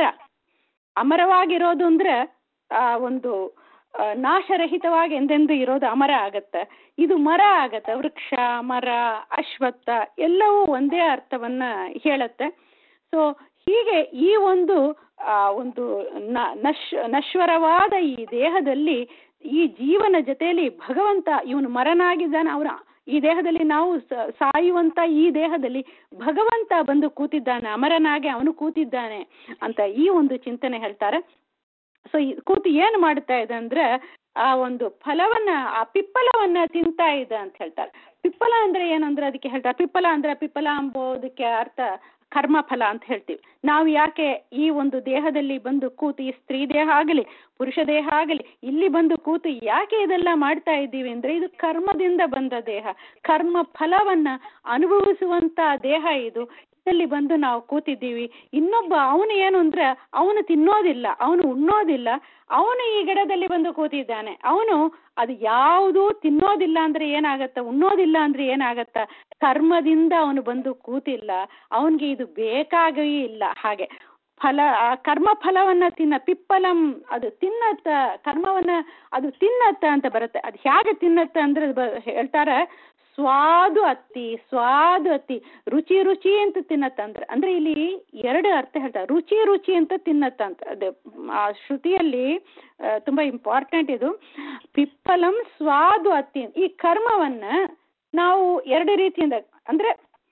ಅಮರವಾಗಿರೋದು ಅಂದ್ರೆ ಆ ಒಂದು ಆ, ನಾಶರಹಿತವಾಗಿ ಎಂದೆಂದು ಇರೋದು ಅಮರ ಆಗತ್ತೆ ಇದು ಮರ ಆಗತ್ತೆ ವೃಕ್ಷ ಮರ ಅಶ್ವತ್ಥ ಎಲ್ಲವೂ ಒಂದೇ ಅರ್ಥವನ್ನ ಹೇಳುತ್ತೆ ಸೊ ಹೀಗೆ ಈ ಒಂದು ಆ, ಒಂದು ನ- ನಶ್ ನಶ್ವರವಾದ ಈ ದೇಹದಲ್ಲಿ ಈ ಜೀವನ ಜೊತೆಯಲ್ಲಿ ಭಗವಂತ ಇವನು ಮರನಾಗಿದ್ದಾನೆ ಅವನ ಈ ದೇಹದಲ್ಲಿ ನಾವು ಸ- ಸಾಯುವಂತ ಈ ದೇಹದಲ್ಲಿ ಭಗವಂತ ಬಂದು ಕೂತಿದ್ದಾನೆ ಅಮರನಾಗಿ ಅವನು ಕೂತಿದ್ದಾನೆ ಅಂತ ಈ ಒಂದು ಚಿಂತನೆ ಹೇಳ್ತಾರೆ ಸೊ ಕೂತು ಏನು ಮಾಡ್ತಾ ಇದೆ ಅಂದ್ರೆ ಆ ಒಂದು ಫಲವನ್ನ ಆ ಪಿಪ್ಪಲವನ್ನ ತಿಂತಾ ಇದೆ ಅಂತ ಹೇಳ್ತಾರೆ ಪಿಪ್ಪಲ ಅಂದ್ರೆ ಏನಂದ್ರೆ ಅದಕ್ಕೆ ಹೇಳ್ತಾರೆ ಪಿಪ್ಪಲ ಅಂದ್ರೆ ಪಿಪ್ಪಲ ಎಂಬುದಕ್ಕೆ ಅರ್ಥ ಕರ್ಮಫಲ ಅಂತ ಹೇಳ್ತೀವಿ ನಾವು ಯಾಕೆ ಈ ಒಂದು ದೇಹದಲ್ಲಿ ಬಂದು ಕೂತು ಈ ಸ್ತ್ರೀ ದೇಹ ಆಗಲಿ ಪುರುಷ ದೇಹ ಆಗಲಿ ಇಲ್ಲಿ ಬಂದು ಕೂತು ಯಾಕೆ ಇದೆಲ್ಲ ಮಾಡ್ತಾ ಇದ್ದೀವಿ ಅಂದ್ರೆ ಇದು ಕರ್ಮದಿಂದ ಬಂದ ದೇಹ ಕರ್ಮ ಫಲವನ್ನ ಅನುಭವಿಸುವಂತ ದೇಹ ಇದು ಇದರಲ್ಲಿ ಬಂದು ನಾವು ಕೂತಿದ್ದೀವಿ ಇನ್ನೊಬ್ಬ ಅವನು ಏನು ಅಂದ್ರೆ ಅವನು ತಿನ್ನೋದಿಲ್ಲ ಅವನು ಉಣ್ಣೋದಿಲ್ಲ ಅವನು ಈ ಗಿಡದಲ್ಲಿ ಬಂದು ಕೂತಿದ್ದಾನೆ ಅವನು ಅದು ಯಾವುದು ತಿನ್ನೋದಿಲ್ಲ ಅಂದ್ರೆ ಏನಾಗತ್ತ ಉಣ್ಣೋದಿಲ್ಲ ಅಂದ್ರೆ ಏನಾಗತ್ತ ಕರ್ಮದಿಂದ ಅವನು ಬಂದು ಕೂತಿಲ್ಲ ಅವನಿಗೆ ಇದು ಬೇಕಾಗೇ ಇಲ್ಲ ಹಾಗೆ ಫಲ ಆ ಕರ್ಮ ಫಲವನ್ನ ತಿನ್ನ ಪಿಪ್ಪಲಂ ಅದು ತಿನ್ನತ್ತ ಕರ್ಮವನ್ನ ಅದು ತಿನ್ನತ್ತ ಅಂತ ಬರುತ್ತೆ ಅದು ಹೇಗೆ ತಿನ್ನತ್ತ ಅಂದ್ರೆ ಅದು ಬ- ಹೇಳ್ತಾರೆ ಸ್ವಾದು ಅತ್ತಿ ಸ್ವಾದು ಅತ್ತಿ ರುಚಿ ರುಚಿ ಅಂತ ತಿನ್ನತ್ತ ಅಂದ್ರೆ ಅಂದ್ರೆ ಇಲ್ಲಿ ಎರಡು ಅರ್ಥ ಹೇಳ್ತಾರೆ ರುಚಿ ರುಚಿ ಅಂತ ತಿನ್ನತ್ತ ಅಂತ ಅದು ಆ ಶ್ರುತಿಯಲ್ಲಿ ಆ, ತುಂಬಾ ಇಂಪಾರ್ಟೆಂಟ್ ಇದು ಪಿಪ್ಪಲಂ ಸ್ವಾದು ಅತ್ತಿ ಈ ಕರ್ಮವನ್ನ ನಾವು ಎರಡು ರೀತಿಯಿಂದ ಅಂದ್ರೆ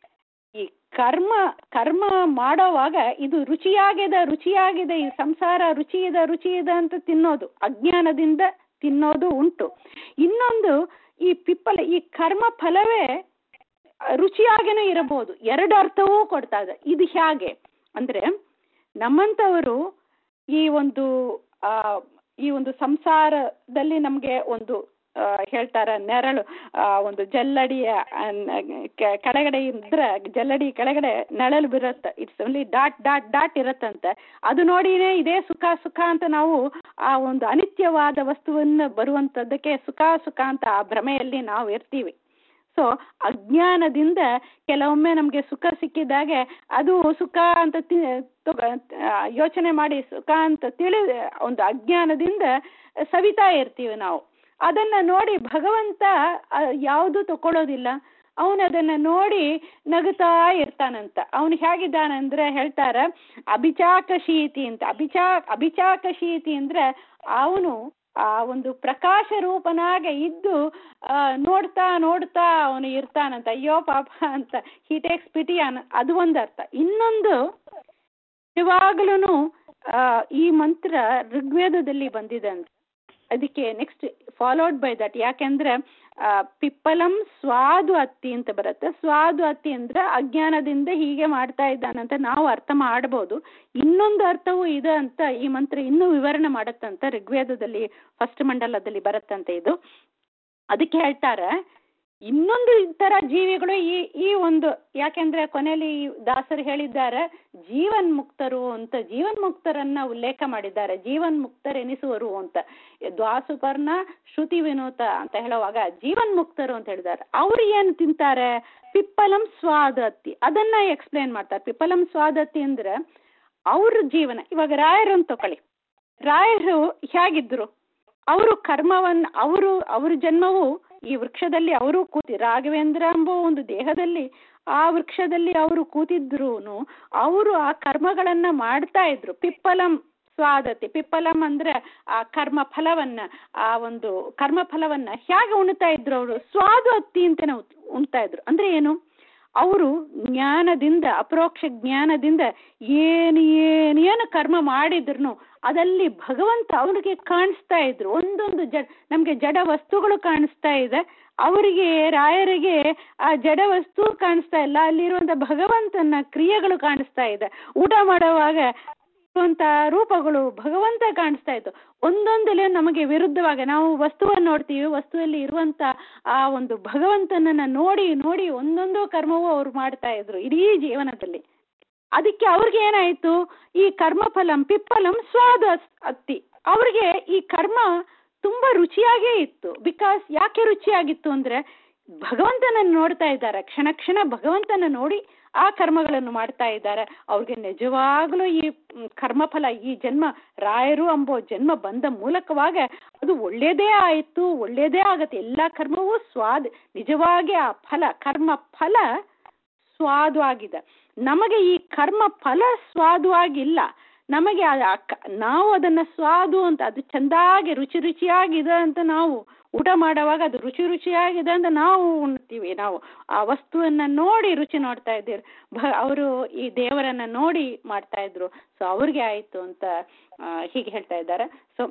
ಈ ಕರ್ಮ ಕರ್ಮ ಮಾಡೋವಾಗ ಇದು ರುಚಿಯಾಗಿದೆ ರುಚಿಯಾಗಿದೆ ಈ ಸಂಸಾರ ರುಚಿ ಇದೆ ರುಚಿ ಇದೆ ಅಂತ ತಿನ್ನೋದು ಅಜ್ಞಾನದಿಂದ ತಿನ್ನೋದು ಉಂಟು ಇನ್ನೊಂದು ಈ ಪಿಪ್ಪಲ ಈ ಕರ್ಮ ಫಲವೇ ರುಚಿಯಾಗೇನೂ ಇರಬಹುದು ಎರಡು ಅರ್ಥವೂ ಕೊಡ್ತಾ ಇದೆ ಇದು ಹೇಗೆ ಅಂದ್ರೆ ನಮ್ಮಂಥವರು ಈ ಒಂದು ಆ ಈ ಒಂದು ಸಂಸಾರದಲ್ಲಿ ನಮಗೆ ಒಂದು ಆ, ಹೇಳ್ತಾರ ನೆರಳು ಆ ಒಂದು ಜಲ್ಲಡಿಯ ಆ, ನ- ಕೆ- ಕೆಳಗಡೆ ಇದ್ರೆ ಜಲ್ಲಡಿ ಕೆಳಗಡೆ ನೆರಳು ಬೀರುತ್ತೆ it's only dot dot dot ಇರತ್ತಂತೆ ಅದು ನೋಡಿನೇ ಇದೇ ಸುಖ ಸುಖ ಅಂತ ನಾವು ಆ ಒಂದು ಅನಿತ್ಯವಾದ ವಸ್ತುವನ್ನು ಬರುವಂಥದ್ದಕ್ಕೆ ಸುಖ ಸುಖ ಅಂತ ಆ ಭ್ರಮೆಯಲ್ಲಿ ನಾವು ಇರ್ತೀವಿ ಸೊ ಅಜ್ಞಾನದಿಂದ ಕೆಲವೊಮ್ಮೆ ನಮಗೆ ಸುಖ ಸಿಕ್ಕಿದಾಗೆ ಅದು ಸುಖ ಅಂತ ತಿ ತೊ- ಆ, ಯೋಚನೆ ಮಾಡಿ ಸುಖ ಅಂತ ತಿಳಿ ಒಂದು ಅಜ್ಞಾನದಿಂದ ಸವಿತಾ ಇರ್ತೀವಿ ನಾವು ಅದನ್ನ ನೋಡಿ ಭಗವಂತ ಯಾವುದು ತಕೊಳ್ಳೋದಿಲ್ಲ ಅವನು ಅದನ್ನ ನೋಡಿ ನಗುತ್ತಾ ಇರ್ತಾನಂತ ಅವನು ಹೇಗಿದ್ದಾನಂದ್ರೆ ಹೇಳ್ತಾರ ಅಭಿಚಾಕಶೀತಿ ಅಂತ ಅಭಿಚಾ ಅಭಿಚಾಕಶೀತಿ ಅಂದ್ರೆ ಅವನು ಆ ಒಂದು ಪ್ರಕಾಶ ರೂಪನಾಗೆ ಇದ್ದು ಆ, ನೋಡ್ತಾ ನೋಡ್ತಾ ಅವನು ಇರ್ತಾನಂತ ಅಯ್ಯೋ ಪಾಪ ಅಂತ ಹಿ ಟೇಕ್ಸ್ ಪಿಟಿ ಅನ್ ಅದು ಒಂದು ಅರ್ಥ ಇನ್ನೊಂದು ಇವಾಗಲೂ ಈ ಮಂತ್ರ ಋಗ್ವೇದದಲ್ಲಿ ಬಂದಿದೆ ಅಂತ ಅದಕ್ಕೆ ನೆಕ್ಸ್ಟ್ ಫಾಲೋಡ್ ಬೈ ದಟ್ ಯಾಕೆಂದ್ರೆ ಆ, ಪಿಪ್ಪಲಂ ಸ್ವಾದು ಅತ್ತಿ ಅಂತ ಬರುತ್ತೆ ಸ್ವಾದು ಅತ್ತಿ ಅಂದ್ರೆ ಅಜ್ಞಾನದಿಂದ ಹೀಗೆ ಮಾಡ್ತಾ ಇದ್ದಾನಂತ ನಾವು ಅರ್ಥ ಮಾಡಬಹುದು ಇನ್ನೊಂದು ಅರ್ಥವೂ ಇದೆ ಅಂತ ಈ ಮಂತ್ರ ಇನ್ನೂ ವಿವರಣೆ ಮಾಡತ್ತಂತ ಋಗ್ವೇದದಲ್ಲಿ ಫಸ್ಟ್ ಮಂಡಲದಲ್ಲಿ ಬರುತ್ತಂತೆ ಇದು ಅದಕ್ಕೆ ಹೇಳ್ತಾರೆ ಇನ್ನೊಂದು ತರ ಜೀವಿಗಳು ಈ ಈ ಒಂದು ಯಾಕೆಂದ್ರೆ ಕೊನೆಯಲ್ಲಿ ಈ ದಾಸರು ಹೇಳಿದ್ದಾರೆ ಜೀವನ್ ಮುಕ್ತರು ಅಂತ ಜೀವನ್ ಮುಕ್ತರನ್ನ ಉಲ್ಲೇಖ ಮಾಡಿದ್ದಾರೆ ಜೀವನ್ ಮುಕ್ತರೆನಿಸುವರು ಅಂತ ದ್ವಾಸುಪರ್ಣ ಶ್ರುತಿ ವಿನೋತ ಅಂತ ಹೇಳುವಾಗ ಜೀವನ್ ಮುಕ್ತರು ಅಂತ ಹೇಳಿದ್ದಾರೆ ಅವ್ರು ಏನ್ ತಿಂತಾರೆ ಪಿಪ್ಪಲಂ ಸ್ವಾದತ್ತಿ ಅದನ್ನ ಎಕ್ಸ್ಪ್ಲೇನ್ ಮಾಡ್ತಾರೆ ಪಿಪ್ಪಲಂ ಸ್ವಾದತ್ತಿ ಅಂದ್ರೆ ಅವ್ರ ಜೀವನ ಇವಾಗ ರಾಯರನ್ನು ತಕೊಳ್ಳಿ ರಾಯರು ಹೇಗಿದ್ರು ಅವರು ಕರ್ಮವನ್ನ ಅವರು ಅವ್ರ ಜನ್ಮವು ಈ ವೃಕ್ಷದಲ್ಲಿ ಅವರು ಕೂತಿ ರಾಘವೇಂದ್ರ ಎಂಬ ಒಂದು ದೇಹದಲ್ಲಿ ಆ ವೃಕ್ಷದಲ್ಲಿ ಅವರು ಕೂತಿದ್ರು ಅವರು ಆ ಕರ್ಮಗಳನ್ನ ಮಾಡ್ತಾ ಇದ್ರು ಪಿಪ್ಪಲಂ ಸ್ವಾದತಿ ಪಿಪ್ಪಲಂ ಅಂದ್ರೆ ಆ ಕರ್ಮ ಫಲವನ್ನ ಆ ಒಂದು ಕರ್ಮ ಫಲವನ್ನ ಹೇಗೆ ಉಣ್ತಾ ಇದ್ರು ಅವರು ಸ್ವಾದತ್ತಿ ಅಂತಾನೆ ಉತ್- ಉಣ್ತಾ ಇದ್ರು ಅಂದ್ರೆ ಏನು ಅವರು ಜ್ಞಾನದಿಂದ ಅಪರೋಕ್ಷ ಜ್ಞಾನದಿಂದ ಏನು ಏನು ಏನು ಕರ್ಮ ಮಾಡಿದ್ರು ಅದಲ್ಲಿ ಭಗವಂತ ಅವರಿಗೆ ಕಾಣಿಸ್ತಾ ಇದ್ರು ಒಂದೊಂದು ಜಡ ನಮ್ಗೆ ಜಡ ವಸ್ತುಗಳು ಕಾಣಿಸ್ತಾ ಇದೆ ಅವರಿಗೆ ರಾಯರಿಗೆ ಆ ಜಡ ವಸ್ತು ಕಾಣಿಸ್ತಾ ಇಲ್ಲ ಅಲ್ಲಿರುವಂತ ಭಗವಂತನ ಕ್ರಿಯೆಗಳು ಕಾಣಿಸ್ತಾ ಇದೆ ಊಟ ಮಾಡುವಾಗ ಇರುವಂತ ರೂಪಗಳು ಭಗವಂತ ಕಾಣಿಸ್ತಾ ಇತ್ತು ಒಂದೊಂದಲೇ ನಮಗೆ ವಿರುದ್ಧವಾಗಿ ನಾವು ವಸ್ತುವನ್ನು ನೋಡ್ತೀವಿ ವಸ್ತುವಲ್ಲಿ ಇರುವಂತ ಆ ಒಂದು ಭಗವಂತನನ್ನ ನೋಡಿ ನೋಡಿ ಒಂದೊಂದು ಕರ್ಮವೂ ಅವ್ರು ಮಾಡ್ತಾ ಇದ್ರು ಇಡೀ ಜೀವನದಲ್ಲಿ ಅದಕ್ಕೆ ಅವ್ರಿಗೆ ಏನಾಯ್ತು ಈ ಕರ್ಮಫಲಂ ಪಿಪ್ಪಲಂ ಸ್ವಾದ ಅತ್ತಿ ಅವ್ರಿಗೆ ಈ ಕರ್ಮ ತುಂಬಾ ರುಚಿಯಾಗೇ ಇತ್ತು ಬಿಕಾಸ್ ಯಾಕೆ ರುಚಿಯಾಗಿತ್ತು ಅಂದ್ರೆ ಭಗವಂತನನ್ನು ನೋಡ್ತಾ ಇದ್ದಾರೆ ಕ್ಷಣ ಕ್ಷಣ ಭಗವಂತನ ನೋಡಿ ಆ ಕರ್ಮಗಳನ್ನು ಮಾಡ್ತಾ ಇದ್ದಾರೆ ಅವ್ರಿಗೆ ನಿಜವಾಗ್ಲೂ ಈ ಮ್, ಕರ್ಮಫಲ ಈ ಜನ್ಮ ರಾಯರು ಎಂಬೋ ಜನ್ಮ ಬಂದ ಮೂಲಕವಾಗ ಅದು ಒಳ್ಳೇದೇ ಆಯಿತು ಒಳ್ಳೇದೇ ಆಗತ್ತೆ ಎಲ್ಲಾ ಕರ್ಮವೂ ಸ್ವಾದ ನಿಜವಾಗಿ ಆ ಫಲ ಕರ್ಮ ಫಲ ಸ್ವಾದವಾಗಿದೆ ನಮಗೆ ಈ ಕರ್ಮ ಫಲ ಸ್ವಾದವಾಗಿಲ್ಲ ನಮಗೆ ಆ- ಆ ಕ- ನಾವು ಅದನ್ನ ಸ್ವಾದು ಅಂತ ಅದು ಚಂದಾಗಿ ರುಚಿ ರುಚಿಯಾಗಿದೆ ಅಂತ ನಾವು ಊಟ ಮಾಡುವಾಗ ಅದು ರುಚಿ ರುಚಿಯಾಗಿದೆ ಅಂತ ನಾವು ಉಣ್ತೀವಿ ನಾವು ಆ ವಸ್ತುವನ್ನ ನೋಡಿ ರುಚಿ ನೋಡ್ತಾ ಇದ್ದೀವಿ ಭ ಅವರು ಈ ದೇವರನ್ನ ನೋಡಿ ಮಾಡ್ತಾ ಇದ್ರು ಸೊ ಅವ್ರಿಗೆ ಆಯ್ತು ಅಂತ ಆ, ಹೀಗೆ ಹೇಳ್ತಾ ಇದ್ದಾರೆ ಸೊ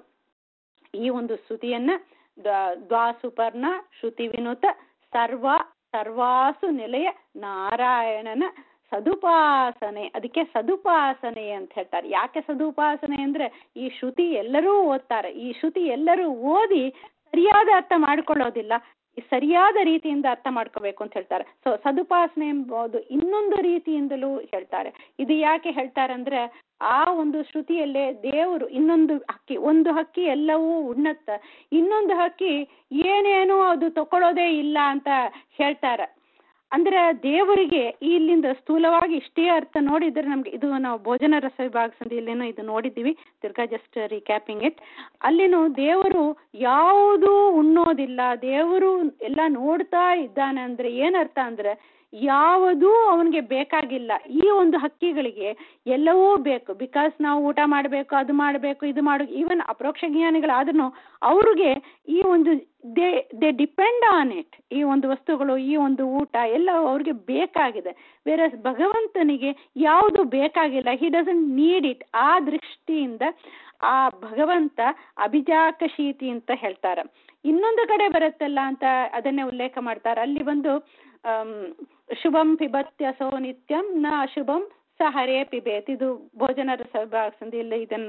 ಈ ಒಂದು ಸ್ತುತಿಯನ್ನ ದ್ವಾ- ದ್ವಾಸುಪರ್ಣ ಶ್ರುತಿ ವಿನುತ ಸರ್ವ ಸರ್ವಾಸು ನೆಲೆಯ ನಾರಾಯಣನ ಸದುಪಾಸನೆ ಅದಕ್ಕೆ ಸದುಪಾಸನೆ ಅಂತ ಹೇಳ್ತಾರೆ ಯಾಕೆ ಸದುಪಾಸನೆ ಅಂದ್ರೆ ಈ ಶ್ರುತಿ ಎಲ್ಲರೂ ಓದ್ತಾರೆ ಈ ಶ್ರುತಿ ಎಲ್ಲರೂ ಓದಿ ಸರಿಯಾದ ಅರ್ಥ ಮಾಡ್ಕೊಳ್ಳೋದಿಲ್ಲ ಈ ಸರಿಯಾದ ರೀತಿಯಿಂದ ಅರ್ಥ ಮಾಡ್ಕೋಬೇಕು ಅಂತ ಹೇಳ್ತಾರೆ ಸೊ ಸದುಪಾಸನೆ ಎಂಬುದು ಇನ್ನೊಂದು ರೀತಿಯಿಂದಲೂ ಹೇಳ್ತಾರೆ ಇದು ಯಾಕೆ ಹೇಳ್ತಾರೆ ಅಂದ್ರೆ ಆ ಒಂದು ಶ್ರುತಿಯಲ್ಲೇ ದೇವರು ಇನ್ನೊಂದು ಹಕ್ಕಿ ಒಂದು ಹಕ್ಕಿ ಎಲ್ಲವೂ ಉಣ್ಣತ್ತ ಇನ್ನೊಂದು ಹಕ್ಕಿ ಏನೇನೋ ಅದು ತಕೊಳ್ಳೋದೇ ಇಲ್ಲ ಅಂತ ಹೇಳ್ತಾರೆ ಅಂದ್ರೆ ದೇವರಿಗೆ ಇಲ್ಲಿಂದ ಸ್ಥೂಲವಾಗಿ ಇಷ್ಟೇ ಅರ್ಥ ನೋಡಿದ್ರೆ ನಮ್ಗೆ ಇದು ನಾವು ಭೋಜನ ರಸ ವಿಭಾಗ ಸಂಧಿಯಲ್ಲೇನೋ ಇದು ನೋಡಿದ್ದೀವಿ ತಿರ್ಗಾ ಜಸ್ಟ್ ರೀಕ್ಯಾಪಿಂಗ್ ಇಟ್ ಅಲ್ಲಿನೂ ದೇವರು ಯಾವುದೂ ಉಣ್ಣೋದಿಲ್ಲ ದೇವರು ಎಲ್ಲ ನೋಡ್ತಾ ಇದ್ದಾನೆ ಅಂದ್ರೆ ಏನರ್ಥ ಅಂದ್ರೆ ಯಾವುದೂ ಅವನಿಗೆ ಬೇಕಾಗಿಲ್ಲ ಈ ಒಂದು ಹಕ್ಕಿಗಳಿಗೆ ಎಲ್ಲವೂ ಬೇಕು ಬಿಕಾಸ್ ನಾವು ಊಟ ಮಾಡಬೇಕು ಅದು ಮಾಡಬೇಕು ಇದು ಮಾಡ ಈವನ್ ಅಪರೋಕ್ಷ ಜ್ಞಾನಿಗಳಾದ್ರೂ ಅವ್ರಿಗೆ ಈ ಒಂದು they they depend on it ಈ ಒಂದು ವಸ್ತುಗಳು ಈ ಒಂದು ಊಟ ಎಲ್ಲ ಅವ್ರಿಗೆ ಬೇಕಾಗಿದೆ ಬೇರೆ ಭಗವಂತನಿಗೆ ಯಾವುದು ಬೇಕಾಗಿಲ್ಲ ಹಿ ಡಸಂಟ್ ನೀಡ್ ಇಟ್ ಆ ದೃಷ್ಟಿಯಿಂದ ಆ ಭಗವಂತ ಅಭಿಜಾಕಶೀತಿ ಅಂತ ಹೇಳ್ತಾರೆ ಇನ್ನೊಂದು ಕಡೆ ಬರುತ್ತಲ್ಲ ಅಂತ ಅದನ್ನೇ ಉಲ್ಲೇಖ ಮಾಡ್ತಾರೆ ಅಲ್ಲಿ ಬಂದು ಆಮ್, ಶುಭಂ ಪಿಬತ್ಯಸೋ ನಿತ್ಯಂ ನ ಅಶುಭಂ ಸ ಹರೇ ಪಿಬೇತ್ ಇದು ಭೋಜನ ರಸ ವಿಭಾಗ ಸಂಧಿಯಲ್ಲಿ ಇದನ್ನ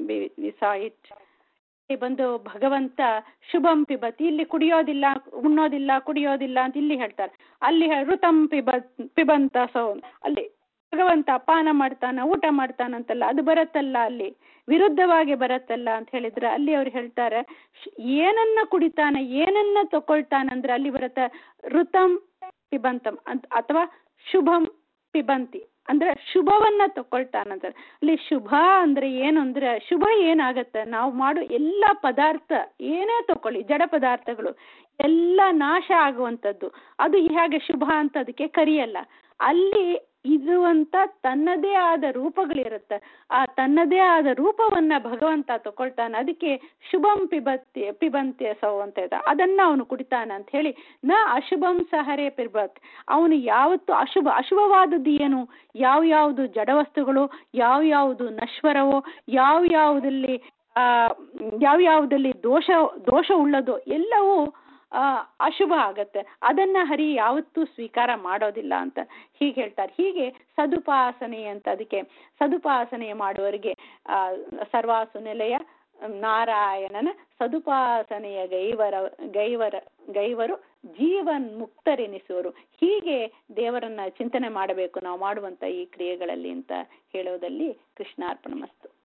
ಇಟ್ ಬಂದು ಭಗವಂತ ಶುಭಂ ಪಿಬತ್ ಇಲ್ಲಿ ಕುಡಿಯೋದಿಲ್ಲ ಉಣ್ಣೋದಿಲ್ಲ ಕುಡಿಯೋದಿಲ್ಲ ಅಂತ ಇಲ್ಲಿ ಹೇಳ್ತಾರೆ ಅಲ್ಲಿ ಹೇ- ಋತಂ ಪಿಬತ್ ಪಿಬಂತ ಸೋ ಅಲ್ಲಿ ಭಗವಂತ ಪಾನ ಮಾಡ್ತಾನ ಊಟ ಮಾಡ್ತಾನಂತಲ್ಲ ಅದು ಬರತ್ತಲ್ಲ ಅಲ್ಲಿ ವಿರುದ್ಧವಾಗಿ ಬರತ್ತಲ್ಲ ಅಂತ ಹೇಳಿದ್ರೆ ಅಲ್ಲಿ ಅವ್ರು ಹೇಳ್ತಾರೆ ಶ್- ಏನನ್ನ ಕುಡಿತಾನ ಏನನ್ನ ತಕೊಳ್ತಾನಂದ್ರೆ ಅಲ್ಲಿ ಬರತ್ತ ಋತಂ ಪಿಬಂತಂ ಅಂತ ಅಥವಾ ಶುಭಂ ಪಿಬಂತಿ ಅಂದ್ರೆ ಶುಭವನ್ನ ತಕೊಳ್ತಾನಂತ ಅಲ್ಲಿ ಶುಭ ಅಂದ್ರೆ ಏನು ಅಂದ್ರೆ ಶುಭ ಏನಾಗತ್ತೆ ನಾವು ಮಾಡೋ ಎಲ್ಲ ಪದಾರ್ಥ ಏನೇ ತಕೊಳ್ಳಿ ಜಡ ಪದಾರ್ಥಗಳು ಎಲ್ಲ ನಾಶ ಆಗುವಂಥದ್ದು ಅದು ಹೇಗೆ ಶುಭ ಅಂತ ಅದಕ್ಕೆ ಕರಿಯಲ್ಲ ಅಲ್ಲಿ ಇರುವಂತ ತನ್ನದೇ ಆದ ರೂಪಗಳಿರುತ್ತೆ ಆ ತನ್ನದೇ ಆದ ರೂಪವನ್ನ ಭಗವಂತ ತಗೊಳ್ತಾನೆ ಅದಕ್ಕೆ ಶುಭಂ ಪಿಬತ್ತಿ ಪಿಬಂತ್ಯ ಸೌ ಅಂತ ಇದೆ ಅದನ್ನ ಅವನು ಕುಡಿತಾನೆ ಅಂತ ಹೇಳಿ ನ ಅಶುಭಂ ಸಹರೇ ಪಿಬತ್ ಅವನು ಯಾವತ್ತು ಅಶುಭ ಅಶುಭವಾದದ್ದು ಏನು ಯಾವ ಯಾವುದು ಜಡವಸ್ತುಗಳು ಯಾವ ಯಾವುದು ನಶ್ವರವೋ ಯಾವ ಯಾವುದಲ್ಲಿ ಆ ಯಾವ ಯಾವುದಲ್ಲಿ ದೋಷ ದೋಷ ಉಳ್ಳದೋ ಎಲ್ಲವೂ ಆ ಅಶುಭ ಆಗತ್ತೆ ಅದನ್ನ ಹರಿ ಯಾವತ್ತೂ ಸ್ವೀಕಾರ ಮಾಡೋದಿಲ್ಲ ಅಂತ ಹೀಗೆ ಹೇಳ್ತಾರೆ ಹೀಗೆ ಸದುಪಾಸನೆ ಅಂತ ಅದಕ್ಕೆ ಸದುಪಾಸನೆ ಮಾಡುವವರಿಗೆ ಆ ಸರ್ವಾಸು ನೆಲೆಯ ನಾರಾಯಣನ ಸದುಪಾಸನೆಯ ಗೈವರ ಗೈವರ ಗೈವರು ಜೀವನ್ ಮುಕ್ತರೆನಿಸುವರು ಹೀಗೆ ದೇವರನ್ನ ಚಿಂತನೆ ಮಾಡಬೇಕು ನಾವು ಮಾಡುವಂತ ಈ ಕ್ರಿಯೆಗಳಲ್ಲಿ ಅಂತ ಹೇಳೋದಲ್ಲಿ ಕೃಷ್ಣಾರ್ಪಣ ಮಸ್ತು